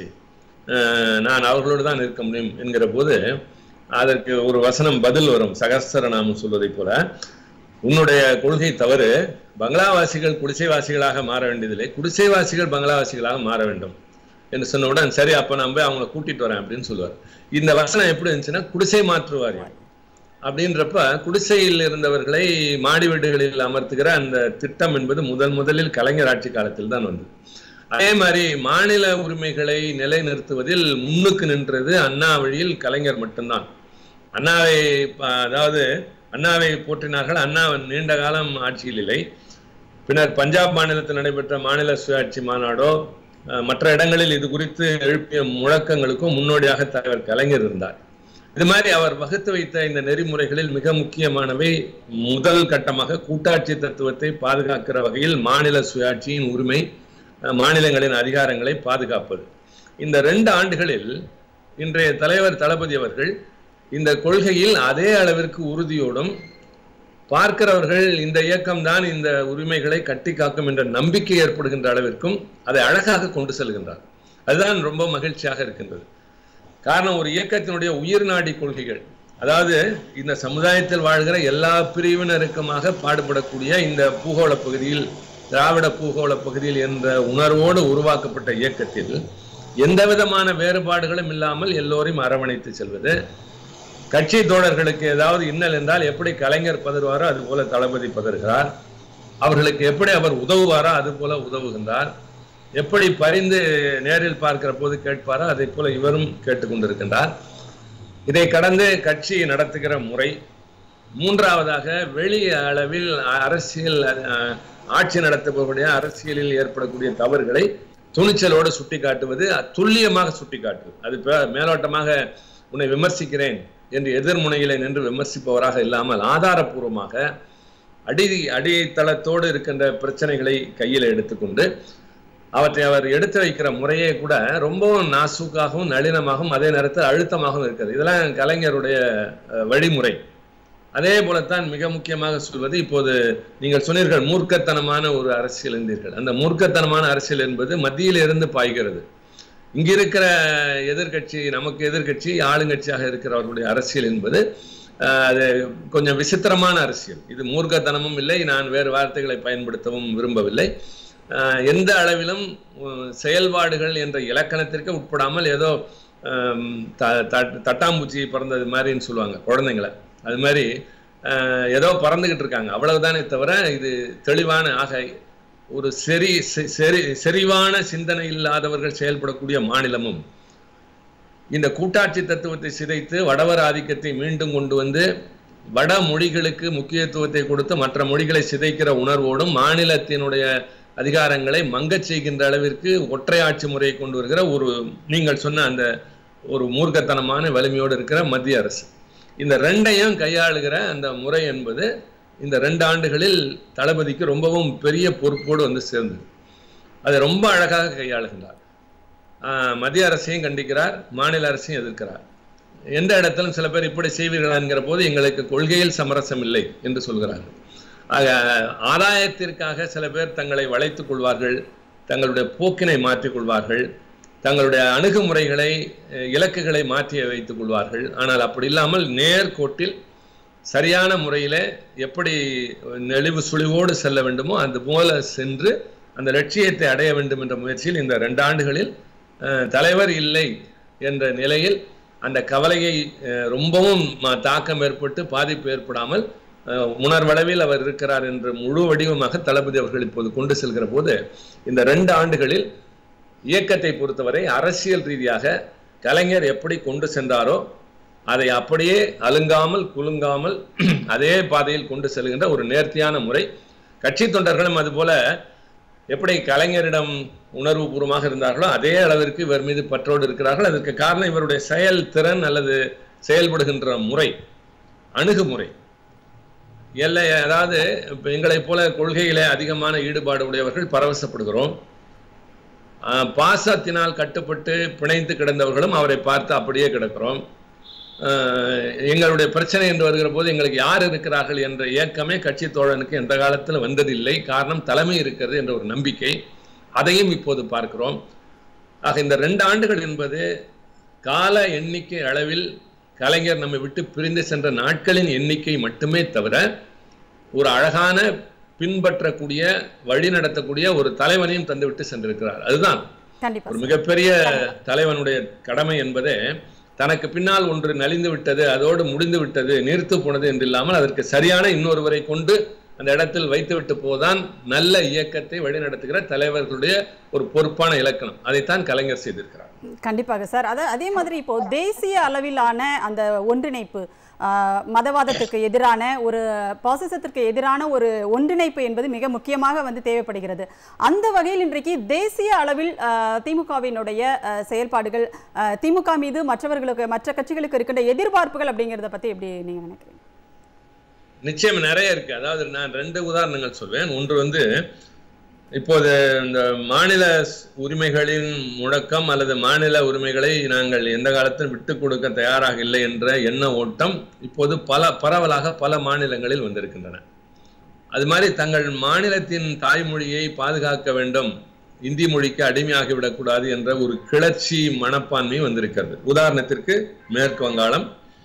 அஹ், நான் அவர்களோடு தான் இருக்க முடியும் என்கிற போது அதற்கு ஒரு வசனம் பதில் வரும் சகஸ்திரநாமம் சொல்வதைப் போல உன்னுடைய கொள்கை தவறு பங்களாவாசிகள் குடிசைவாசிகளாக மாற வேண்டியதில்லை குடிசைவாசிகள் பங்களாவாசிகளாக மாற வேண்டும் என்று சொன்னவுடன் சரி அப்ப நான் போய் அவங்கள கூட்டிட்டு வரேன் அப்படின்னு சொல்லுவார் இந்த வசனம் எப்படி இருந்துச்சுன்னா குடிசை மாற்று வாரியம் அப்படின்றப்ப குடிசையில் இருந்தவர்களை மாடி வீடுகளில் அமர்த்துகிற அந்த திட்டம் என்பது முதன் முதலில் கலைஞர் ஆட்சி காலத்தில் தான் வந்தது அதே மாதிரி மாநில உரிமைகளை நிலைநிறுத்துவதில் முன்னுக்கு நின்றது அண்ணா வழியில் கலைஞர் மட்டும்தான் அண்ணாவை ப- அதாவது அண்ணாவை போற்றினார்கள் அண்ணா நீண்ட காலம் ஆட்சியில் இல்லை பின்னர் பஞ்சாப் மாநிலத்தில் நடைபெற்ற மாநில சுயாட்சி மாநாடோ அஹ், மற்ற இடங்களில் இது குறித்து எழுப்பிய முழக்கங்களுக்கும் முன்னோடியாக தலைவர் கலைஞர் இருந்தார் இது மாதிரி அவர் வகுத்து வைத்த இந்த நெறிமுறைகளில் மிக முக்கியமானவை முதல் கட்டமாக கூட்டாட்சி தத்துவத்தை பாதுகாக்கிற வகையில் மாநில சுயாட்சியின் உரிமை அஹ், மாநிலங்களின் அதிகாரங்களை பாதுகாப்பது இந்த ரெண்டு ஆண்டுகளில் இன்றைய தலைவர் தளபதி அவர்கள் இந்த கொள்கையில் அதே அளவிற்கு உறுதியோடும் பார்க்கிறவர்கள் இந்த இயக்கம்தான் இந்த உரிமைகளை கட்டி காக்கும் என்ற நம்பிக்கை ஏற்படுகின்ற அளவிற்கும் அதை அழகாக கொண்டு செல்கின்றார் அதுதான் ரொம்ப மகிழ்ச்சியாக இருக்கின்றது காரணம் ஒரு இயக்கத்தினுடைய உயிர் நாடி கொள்கைகள் அதாவது இந்த சமுதாயத்தில் வாழ்கிற எல்லா பிரிவினருக்குமாக பாடுபடக்கூடிய இந்த பூகோள பகுதியில் திராவிட பூகோள பகுதியில் என்ற உணர்வோடு உருவாக்கப்பட்ட இயக்கத்தில் எந்த விதமான வேறுபாடுகளும் இல்லாமல் எல்லோரையும் அரவணைத்து செல்வது கட்சி தோழர்களுக்கு ஏதாவது இன்னல் என்றால் எப்படி கலைஞர் பதறுவாரோ அது போல தளபதி பதறுகிறார் அவர்களுக்கு எப்படி அவர் உதவுவாரோ அது போல உதவுகின்றார் எப்படி பரிந்து நேரில் பார்க்கிற போது கேட்பாரோ அதை போல இவரும் கேட்டுக்கொண்டிருக்கின்றார் இதை கடந்து கட்சி நடத்துகிற முறை மூன்றாவதாக வெளி அளவில் அரசியல் அஹ், ஆட்சி நடத்தக்கூடிய அரசியலில் ஏற்படக்கூடிய தவறுகளை துணிச்சலோடு சுட்டி காட்டுவது துல்லியமாக சுட்டி காட்டுவது அது பே- மேலோட்டமாக உன்னை விமர்சிக்கிறேன் என்று எதிர்முனையிலே நின்று விமர்சிப்பவராக இல்லாமல் ஆதாரபூர்வமாக அடி அடித்தளத்தோடு இருக்கின்ற பிரச்சனைகளை கையில் எடுத்துக்கொண்டு அவற்றை அவர் எடுத்து வைக்கிற முறையே கூட ரொம்பவும் நாசூக்காகவும் நளினமாகவும் அதே நேரத்தில் அழுத்தமாகவும் இருக்கிறது இதெல்லாம் கலைஞருடைய அஹ், வழிமுறை அதே போலத்தான் மிக முக்கியமாக சொல்வது இப்போது நீங்கள் சொன்னீர்கள் மூர்க்கத்தனமான ஒரு அரசியல் என்றீர்கள் அந்த மூர்க்கத்தனமான அரசியல் என்பது மத்தியில் இருந்து பாய்கிறது இங்க இருக்கிற எதிர்க்கட்சி நமக்கு எதிர்க்கட்சி ஆளுங்கட்சியாக இருக்கிறவர்களுடைய அரசியல் என்பது அஹ், அது கொஞ்சம் விசித்திரமான அரசியல் இது மூர்க்கத்தனமும் இல்லை நான் வேறு வார்த்தைகளை பயன்படுத்தவும் விரும்பவில்லை அஹ், எந்த அளவிலும் உம், செயல்பாடுகள் என்ற இலக்கணத்திற்கு உட்படாமல் ஏதோ ஹம், த- த- தட்டாம்பூச்சி பிறந்தது மாதிரின்னு சொல்லுவாங்க குழந்தைங்களை அது மாதிரி அஹ், ஏதோ பறந்துகிட்டு இருக்காங்க அவ்வளவுதானே தவிர இது தெளிவான ஆக ஒரு செறி செ- செறி செறிவான சிந்தனை இல்லாதவர்கள் செயல்படக்கூடிய மாநிலமும் இந்த கூட்டாட்சி தத்துவத்தை சிதைத்து வடவர் ஆதிக்கத்தை மீண்டும் கொண்டு வந்து வட மொழிகளுக்கு முக்கியத்துவத்தை கொடுத்து மற்ற மொழிகளை சிதைக்கிற உணர்வோடும் மாநிலத்தினுடைய அதிகாரங்களை மங்கச் செய்கின்ற அளவிற்கு ஒற்றை ஆட்சி முறையை கொண்டு வருகிற ஒரு நீங்கள் சொன்ன அந்த ஒரு மூர்க்கத்தனமான வலிமையோடு இருக்கிற மத்திய அரசு இந்த ரெண்டையும் கையாளுகிற அந்த முறை என்பது இந்த ரெண்டு ஆண்டுகளில் தளபதிக்கு ரொம்பவும் பெரிய பொறுப்போடு வந்து சேர்ந்தது அதை ரொம்ப அழகாக கையாளுகின்றார் ஆஹ் மத்திய அரசையும் கண்டிக்கிறார் மாநில அரசையும் எதிர்க்கிறார் எந்த இடத்திலும் சில பேர் இப்படி செய்வீர்களா என்கிற போது எங்களுக்கு கொள்கையில் சமரசம் இல்லை என்று சொல்கிறார்கள் ஆக ஆதாயத்திற்காக சில பேர் தங்களை வளைத்துக் கொள்வார்கள் தங்களுடைய போக்கினை மாற்றிக் கொள்வார்கள் தங்களுடைய அணுகுமுறைகளை அஹ், இலக்குகளை மாற்றி வைத்துக் கொள்வார்கள் ஆனால் அப்படி இல்லாமல் நேர்கோட்டில் சரியான முறையில் எப்படி நெளிவு சுழிவோடு செல்ல வேண்டுமோ அது போல சென்று அந்த லட்சியத்தை அடைய வேண்டும் என்ற முயற்சியில் இந்த ரெண்டு ஆண்டுகளில் அஹ், தலைவர் இல்லை என்ற நிலையில் அந்த கவலையை அஹ், ரொம்பவும் ம- தாக்கம் ஏற்பட்டு பாதிப்பு ஏற்படாமல் அஹ், உணர்வளவில் அவர் இருக்கிறார் என்று முழு வடிவமாக தளபதி அவர்கள் இப்போது கொண்டு செல்கிற போது இந்த ரெண்டு ஆண்டுகளில் இயக்கத்தை பொறுத்தவரை அரசியல் ரீதியாக கலைஞர் எப்படி கொண்டு சென்றாரோ அதை அப்படியே அலுங்காமல் குலுங்காமல் அதே பாதையில் கொண்டு செல்கின்ற ஒரு நேர்த்தியான முறை கட்சி தொண்டர்களும் அதுபோல எப்படி கலைஞரிடம் உணர்வுபூர்வமாக இருந்தார்களோ அதே அளவிற்கு இவர் மீது பற்றோடு இருக்கிறார்கள் அதற்கு காரணம் இவருடைய செயல் திறன் அல்லது செயல்படுகின்ற முறை அணுகுமுறை எல்லை அதாவது இப்ப எங்களைப் போல கொள்கையிலே அதிகமான ஈடுபாடு உடையவர்கள் பரவசப்படுகிறோம் ஆஹ் பாசத்தினால் கட்டுப்பட்டு பிணைந்து கிடந்தவர்களும் அவரை பார்த்து அப்படியே கிடக்கிறோம் ஆஹ் எங்களுடைய பிரச்சனை என்று வருகிற போது எங்களுக்கு யார் இருக்கிறார்கள் என்ற ஏக்கமே கட்சி தோழனுக்கு எந்த காலத்தில் வந்ததில்லை காரணம் தலைமை இருக்கிறது என்ற ஒரு நம்பிக்கை அதையும் இப்போது பார்க்கிறோம் ஆக இந்த ரெண்டு ஆண்டுகள் என்பது கால எண்ணிக்கை அளவில் கலைஞர் நம்மை விட்டு பிரிந்து சென்ற நாட்களின் எண்ணிக்கை மட்டுமே தவிர ஒரு அழகான பின்பற்றக்கூடிய வழி நடத்தக்கூடிய ஒரு தலைவனையும் தந்துவிட்டு சென்றிருக்கிறார் அதுதான் கண்டிப்பா ஒரு சார். மிகப்பெரிய தலைவனுடைய கடமை என்பதே தனக்கு பின்னால் ஒன்று நலிந்து விட்டது அதோடு முடிந்து விட்டது நீர்த்து போனது என்று இல்லாமல் அதற்கு சரியான இன்னொருவரை கொண்டு அந்த இடத்தில் வைத்துவிட்டு போதான் நல்ல இயக்கத்தை வழிநடத்துகிற தலைவர்களுடைய ஒரு பொறுப்பான இலக்கணம் அதைத்தான் கலைஞர் செய்திருக்கிறார் கண்டிப்பாக சார் அத அதே மாதிரி இப்போ தேசிய அளவிலான அந்த ஒன்றிணைப்பு ஆஹ், மதவாதத்துக்கு எதிரான ஒரு பாசிசத்திற்கு எதிரான ஒரு ஒன்றிணைப்பு என்பது மிக முக்கியமாக வந்து தேவைப்படுகிறது அந்த வகையில் இன்றைக்கு தேசிய அளவில் ஆஹ், திமுகவினுடைய ஆஹ், செயல்பாடுகள் ஆஹ், திமுக மீது மற்றவர்களுக்கு மற்ற கட்சிகளுக்கு இருக்கின்ற எதிர்பார்ப்புகள் அப்படிங்கிறத பத்தி எப்படி நீங்க நினைக்கிறீங்க நிச்சயம் நிறைய இருக்கு அதாவது நான் ரெண்டு உதாரணங்கள் சொல்வேன் ஒன்று வந்து இப்போது இந்த மாநில ஸ்- உரிமைகளின் முழக்கம் அல்லது மாநில உரிமைகளை நாங்கள் எந்த காலத்திலும் விட்டு கொடுக்க தயாராக இல்லை என்ற எண்ண ஓட்டம் இப்போது பல பரவலாக பல மாநிலங்களில் வந்திருக்கின்றன அது மாதிரி தங்கள் மாநிலத்தின் தாய்மொழியை பாதுகாக்க வேண்டும் இந்தி மொழிக்கு அடிமையாகிவிடக்கூடாது என்ற ஒரு கிளர்ச்சி மனப்பான்மை வந்திருக்கிறது உதாரணத்திற்கு மேற்கு வங்காளம்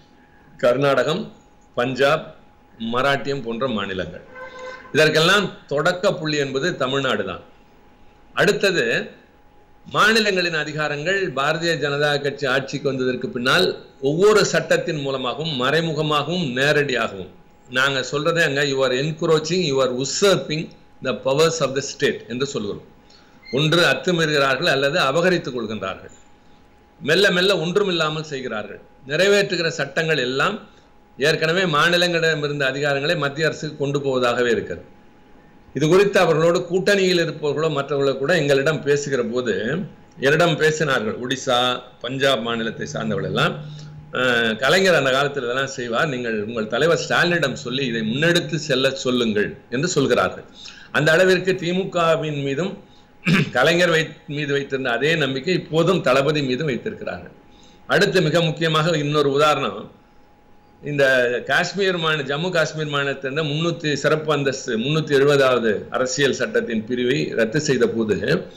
கர்நாடகம் பஞ்சாப் மராட்டியம் போன்ற மாநிலங்கள் இதற்கெல்லாம் தொடக்க புள்ளி என்பது தமிழ்நாடு தான் அடுத்தது மாநிலங்களின் அதிகாரங்கள் பாரதிய ஜனதா கட்சி ஆட்சிக்கு வந்ததற்கு பின்னால் ஒவ்வொரு சட்டத்தின் மூலமாகவும் மறைமுகமாகவும் நேரடியாகவும் நாங்க சொல்றதே அங்க you are encroaching you are usurping the powers of the state என்று சொல்கிறோம் ஒன்று அத்துமீறுகிறார்கள் அல்லது அபகரித்துக் கொள்கின்றார்கள் மெல்ல மெல்ல ஒன்றுமில்லாமல் செய்கிறார்கள் நிறைவேற்றுகிற சட்டங்கள் எல்லாம் ஏற்கனவே மாநிலங்களிடமிருந்த அதிகாரங்களை மத்திய அரசுக்கு கொண்டு போவதாகவே இருக்கிறது இது குறித்து அவர்களோடு கூட்டணியில் இருப்பவர்களோ மற்றவர்களோ கூட எங்களிடம் பேசுகிற போது என்னிடம் பேசினார்கள் ஒடிசா பஞ்சாப் மாநிலத்தை சார்ந்தவர்கள் எல்லாம் அஹ், கலைஞர் அந்த காலத்தில் இதெல்லாம் செய்வார் நீங்கள் உங்கள் தலைவர் ஸ்டாலினிடம் சொல்லி இதை முன்னெடுத்து செல்ல சொல்லுங்கள் என்று சொல்கிறார்கள் அந்த அளவிற்கு திமுகவின் மீதும் கலைஞர் வை மீது வைத்திருந்த அதே நம்பிக்கை இப்போதும் தளபதி மீதும் வைத்திருக்கிறார்கள் அடுத்து மிக முக்கியமாக இன்னொரு உதாரணம் இந்த காஷ்மீர் மாநில ஜம்மு காஷ்மீர் மாநிலத்திலிருந்து முன்னூத்தி சிறப்பு அந்தஸ்து முன்னூத்தி எழுபதாவது அரசியல் சட்டத்தின் பிரிவை ரத்து செய்த போது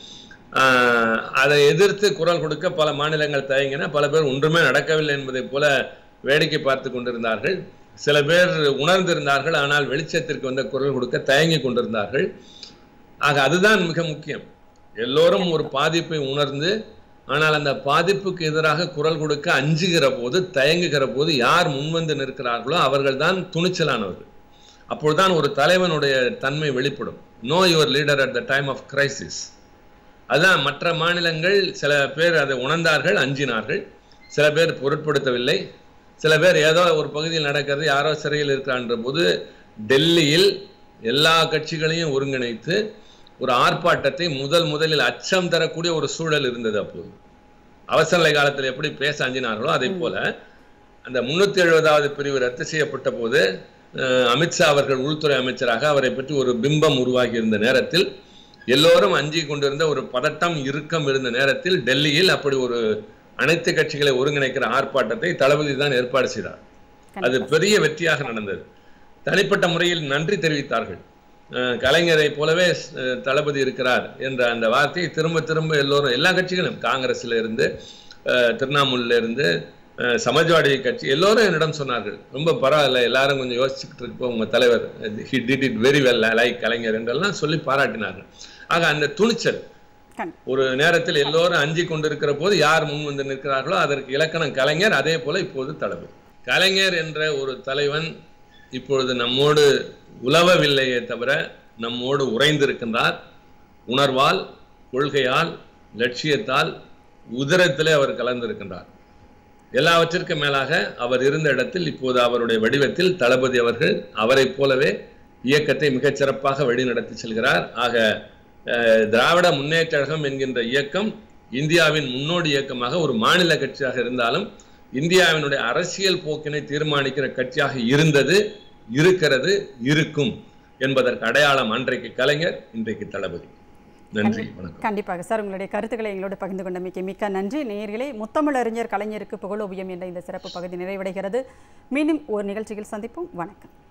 ஆஹ், அதை எதிர்த்து குரல் கொடுக்க பல மாநிலங்கள் தயங்கின பல பேர் ஒன்றுமே நடக்கவில்லை என்பதைப் போல வேடிக்கை பார்த்து கொண்டிருந்தார்கள் சில பேர் உணர்ந்திருந்தார்கள் ஆனால் வெளிச்சத்திற்கு வந்த குரல் கொடுக்க தயங்கி கொண்டிருந்தார்கள் ஆக அதுதான் மிக முக்கியம் எல்லோரும் ஒரு பாதிப்பை உணர்ந்து ஆனால் அந்த பாதிப்புக்கு எதிராக குரல் கொடுக்க அஞ்சுகிற போது தயங்குகிற போது யார் முன்வந்து நிற்கிறார்களோ அவர்கள்தான் துணிச்சலானவர்கள் அப்பொழுதுதான் ஒரு தலைவனுடைய தன்மை வெளிப்படும் know your leader at the time of crisis அதான் மற்ற மாநிலங்கள் சில பேர் அதை உணர்ந்தார்கள் அஞ்சினார்கள் சில பேர் பொருட்படுத்தவில்லை சில பேர் ஏதோ ஒரு பகுதியில் நடக்கிறது யாரோ சிறையில் இருக்கிறான்ற போது டெல்லியில் எல்லா கட்சிகளையும் ஒருங்கிணைத்து ஒரு ஆர்ப்பாட்டத்தை முதல் முதலில் அச்சம் தரக்கூடிய ஒரு சூழல் இருந்தது அப்போது அவசர நிலை காலத்தில் எப்படி பேச அஞ்சினார்களோ அதே போல அந்த முன்னூத்தி எழுபதாவது பிரிவு ரத்து செய்யப்பட்ட போது அஹ், அமித்ஷா அவர்கள் உள்துறை அமைச்சராக அவரை பற்றி ஒரு பிம்பம் உருவாகி இருந்த நேரத்தில் எல்லோரும் அஞ்சி கொண்டிருந்த ஒரு பதட்டம் இறுக்கம் இருந்த நேரத்தில் டெல்லியில் அப்படி ஒரு அனைத்து கட்சிகளை ஒருங்கிணைக்கிற ஆர்ப்பாட்டத்தை தளபதி தான் ஏற்பாடு செய்தார் அது பெரிய வெற்றியாக நடந்தது தனிப்பட்ட முறையில் நன்றி தெரிவித்தார்கள் அஹ் கலைஞரை போலவே அஹ், தளபதி இருக்கிறார் என்ற அந்த வார்த்தையை திரும்ப திரும்ப எல்லோரும் எல்லா கட்சிகளும் காங்கிரஸ்ல இருந்து அஹ், திரிணாமுல்ல இருந்து அஹ், சமாஜ்வாடி கட்சி எல்லோரும் என்னிடம் சொன்னார்கள் ரொம்ப பரவாயில்ல எல்லாரும் கொஞ்சம் யோசிச்சுக்கிட்டு இருப்போம் உங்க தலைவர் he did it very well like Kalaignar என்றெல்லாம் சொல்லி பாராட்டினார்கள் ஆக அந்த துணிச்சல் கண் ஒரு நேரத்தில் எல்லோரும் அஞ்சி கொண்டிருக்கிற போது யார் முன் வந்து நிற்கிறார்களோ அதற்கு இலக்கணம் கலைஞர் அதே போல இப்போது தளபதி கலைஞர் என்ற ஒரு தலைவன் இப்பொழுது நம்மோடு உலவவில்லையே தவிர நம்மோடு உறைந்திருக்கின்றார் உணர்வால் கொள்கையால் லட்சியத்தால் உதிரத்திலே அவர் கலந்திருக்கின்றார் எல்லாவற்றிற்கும் மேலாக அவர் இருந்த இடத்தில் இப்போது அவருடைய வடிவத்தில் தளபதி அவர்கள் அவரைப் போலவே இயக்கத்தை மிகச் சிறப்பாக வழிநடத்தி செல்கிறார் ஆக அஹ், திராவிட முன்னேற்ற கழகம் என்கின்ற இயக்கம் இந்தியாவின் முன்னோடி இயக்கமாக ஒரு மாநில கட்சியாக இருந்தாலும் இந்தியாவினுடைய அரசியல் போக்கினை தீர்மானிக்கிற கட்சியாக இருந்தது இருக்கிறது இருக்கும் என்பதற்கு அடையாளம் அன்றைக்கு கலைஞர் இன்றைக்கு தளபதி நன்றி வணக்கம் கண்டிப்பாக சார் உங்களுடைய கருத்துக்களை எங்களோடு பகிர்ந்து கொண்டமைக்கு மிக்க நன்றி நேயர்களே முத்தமிழறிஞர் கலைஞருக்கு புகழோவியம் என்ற இந்த சிறப்பு பகுதி நிறைவடைகிறது மீண்டும் ஒரு நிகழ்ச்சியில் சந்திப்போம் வணக்கம்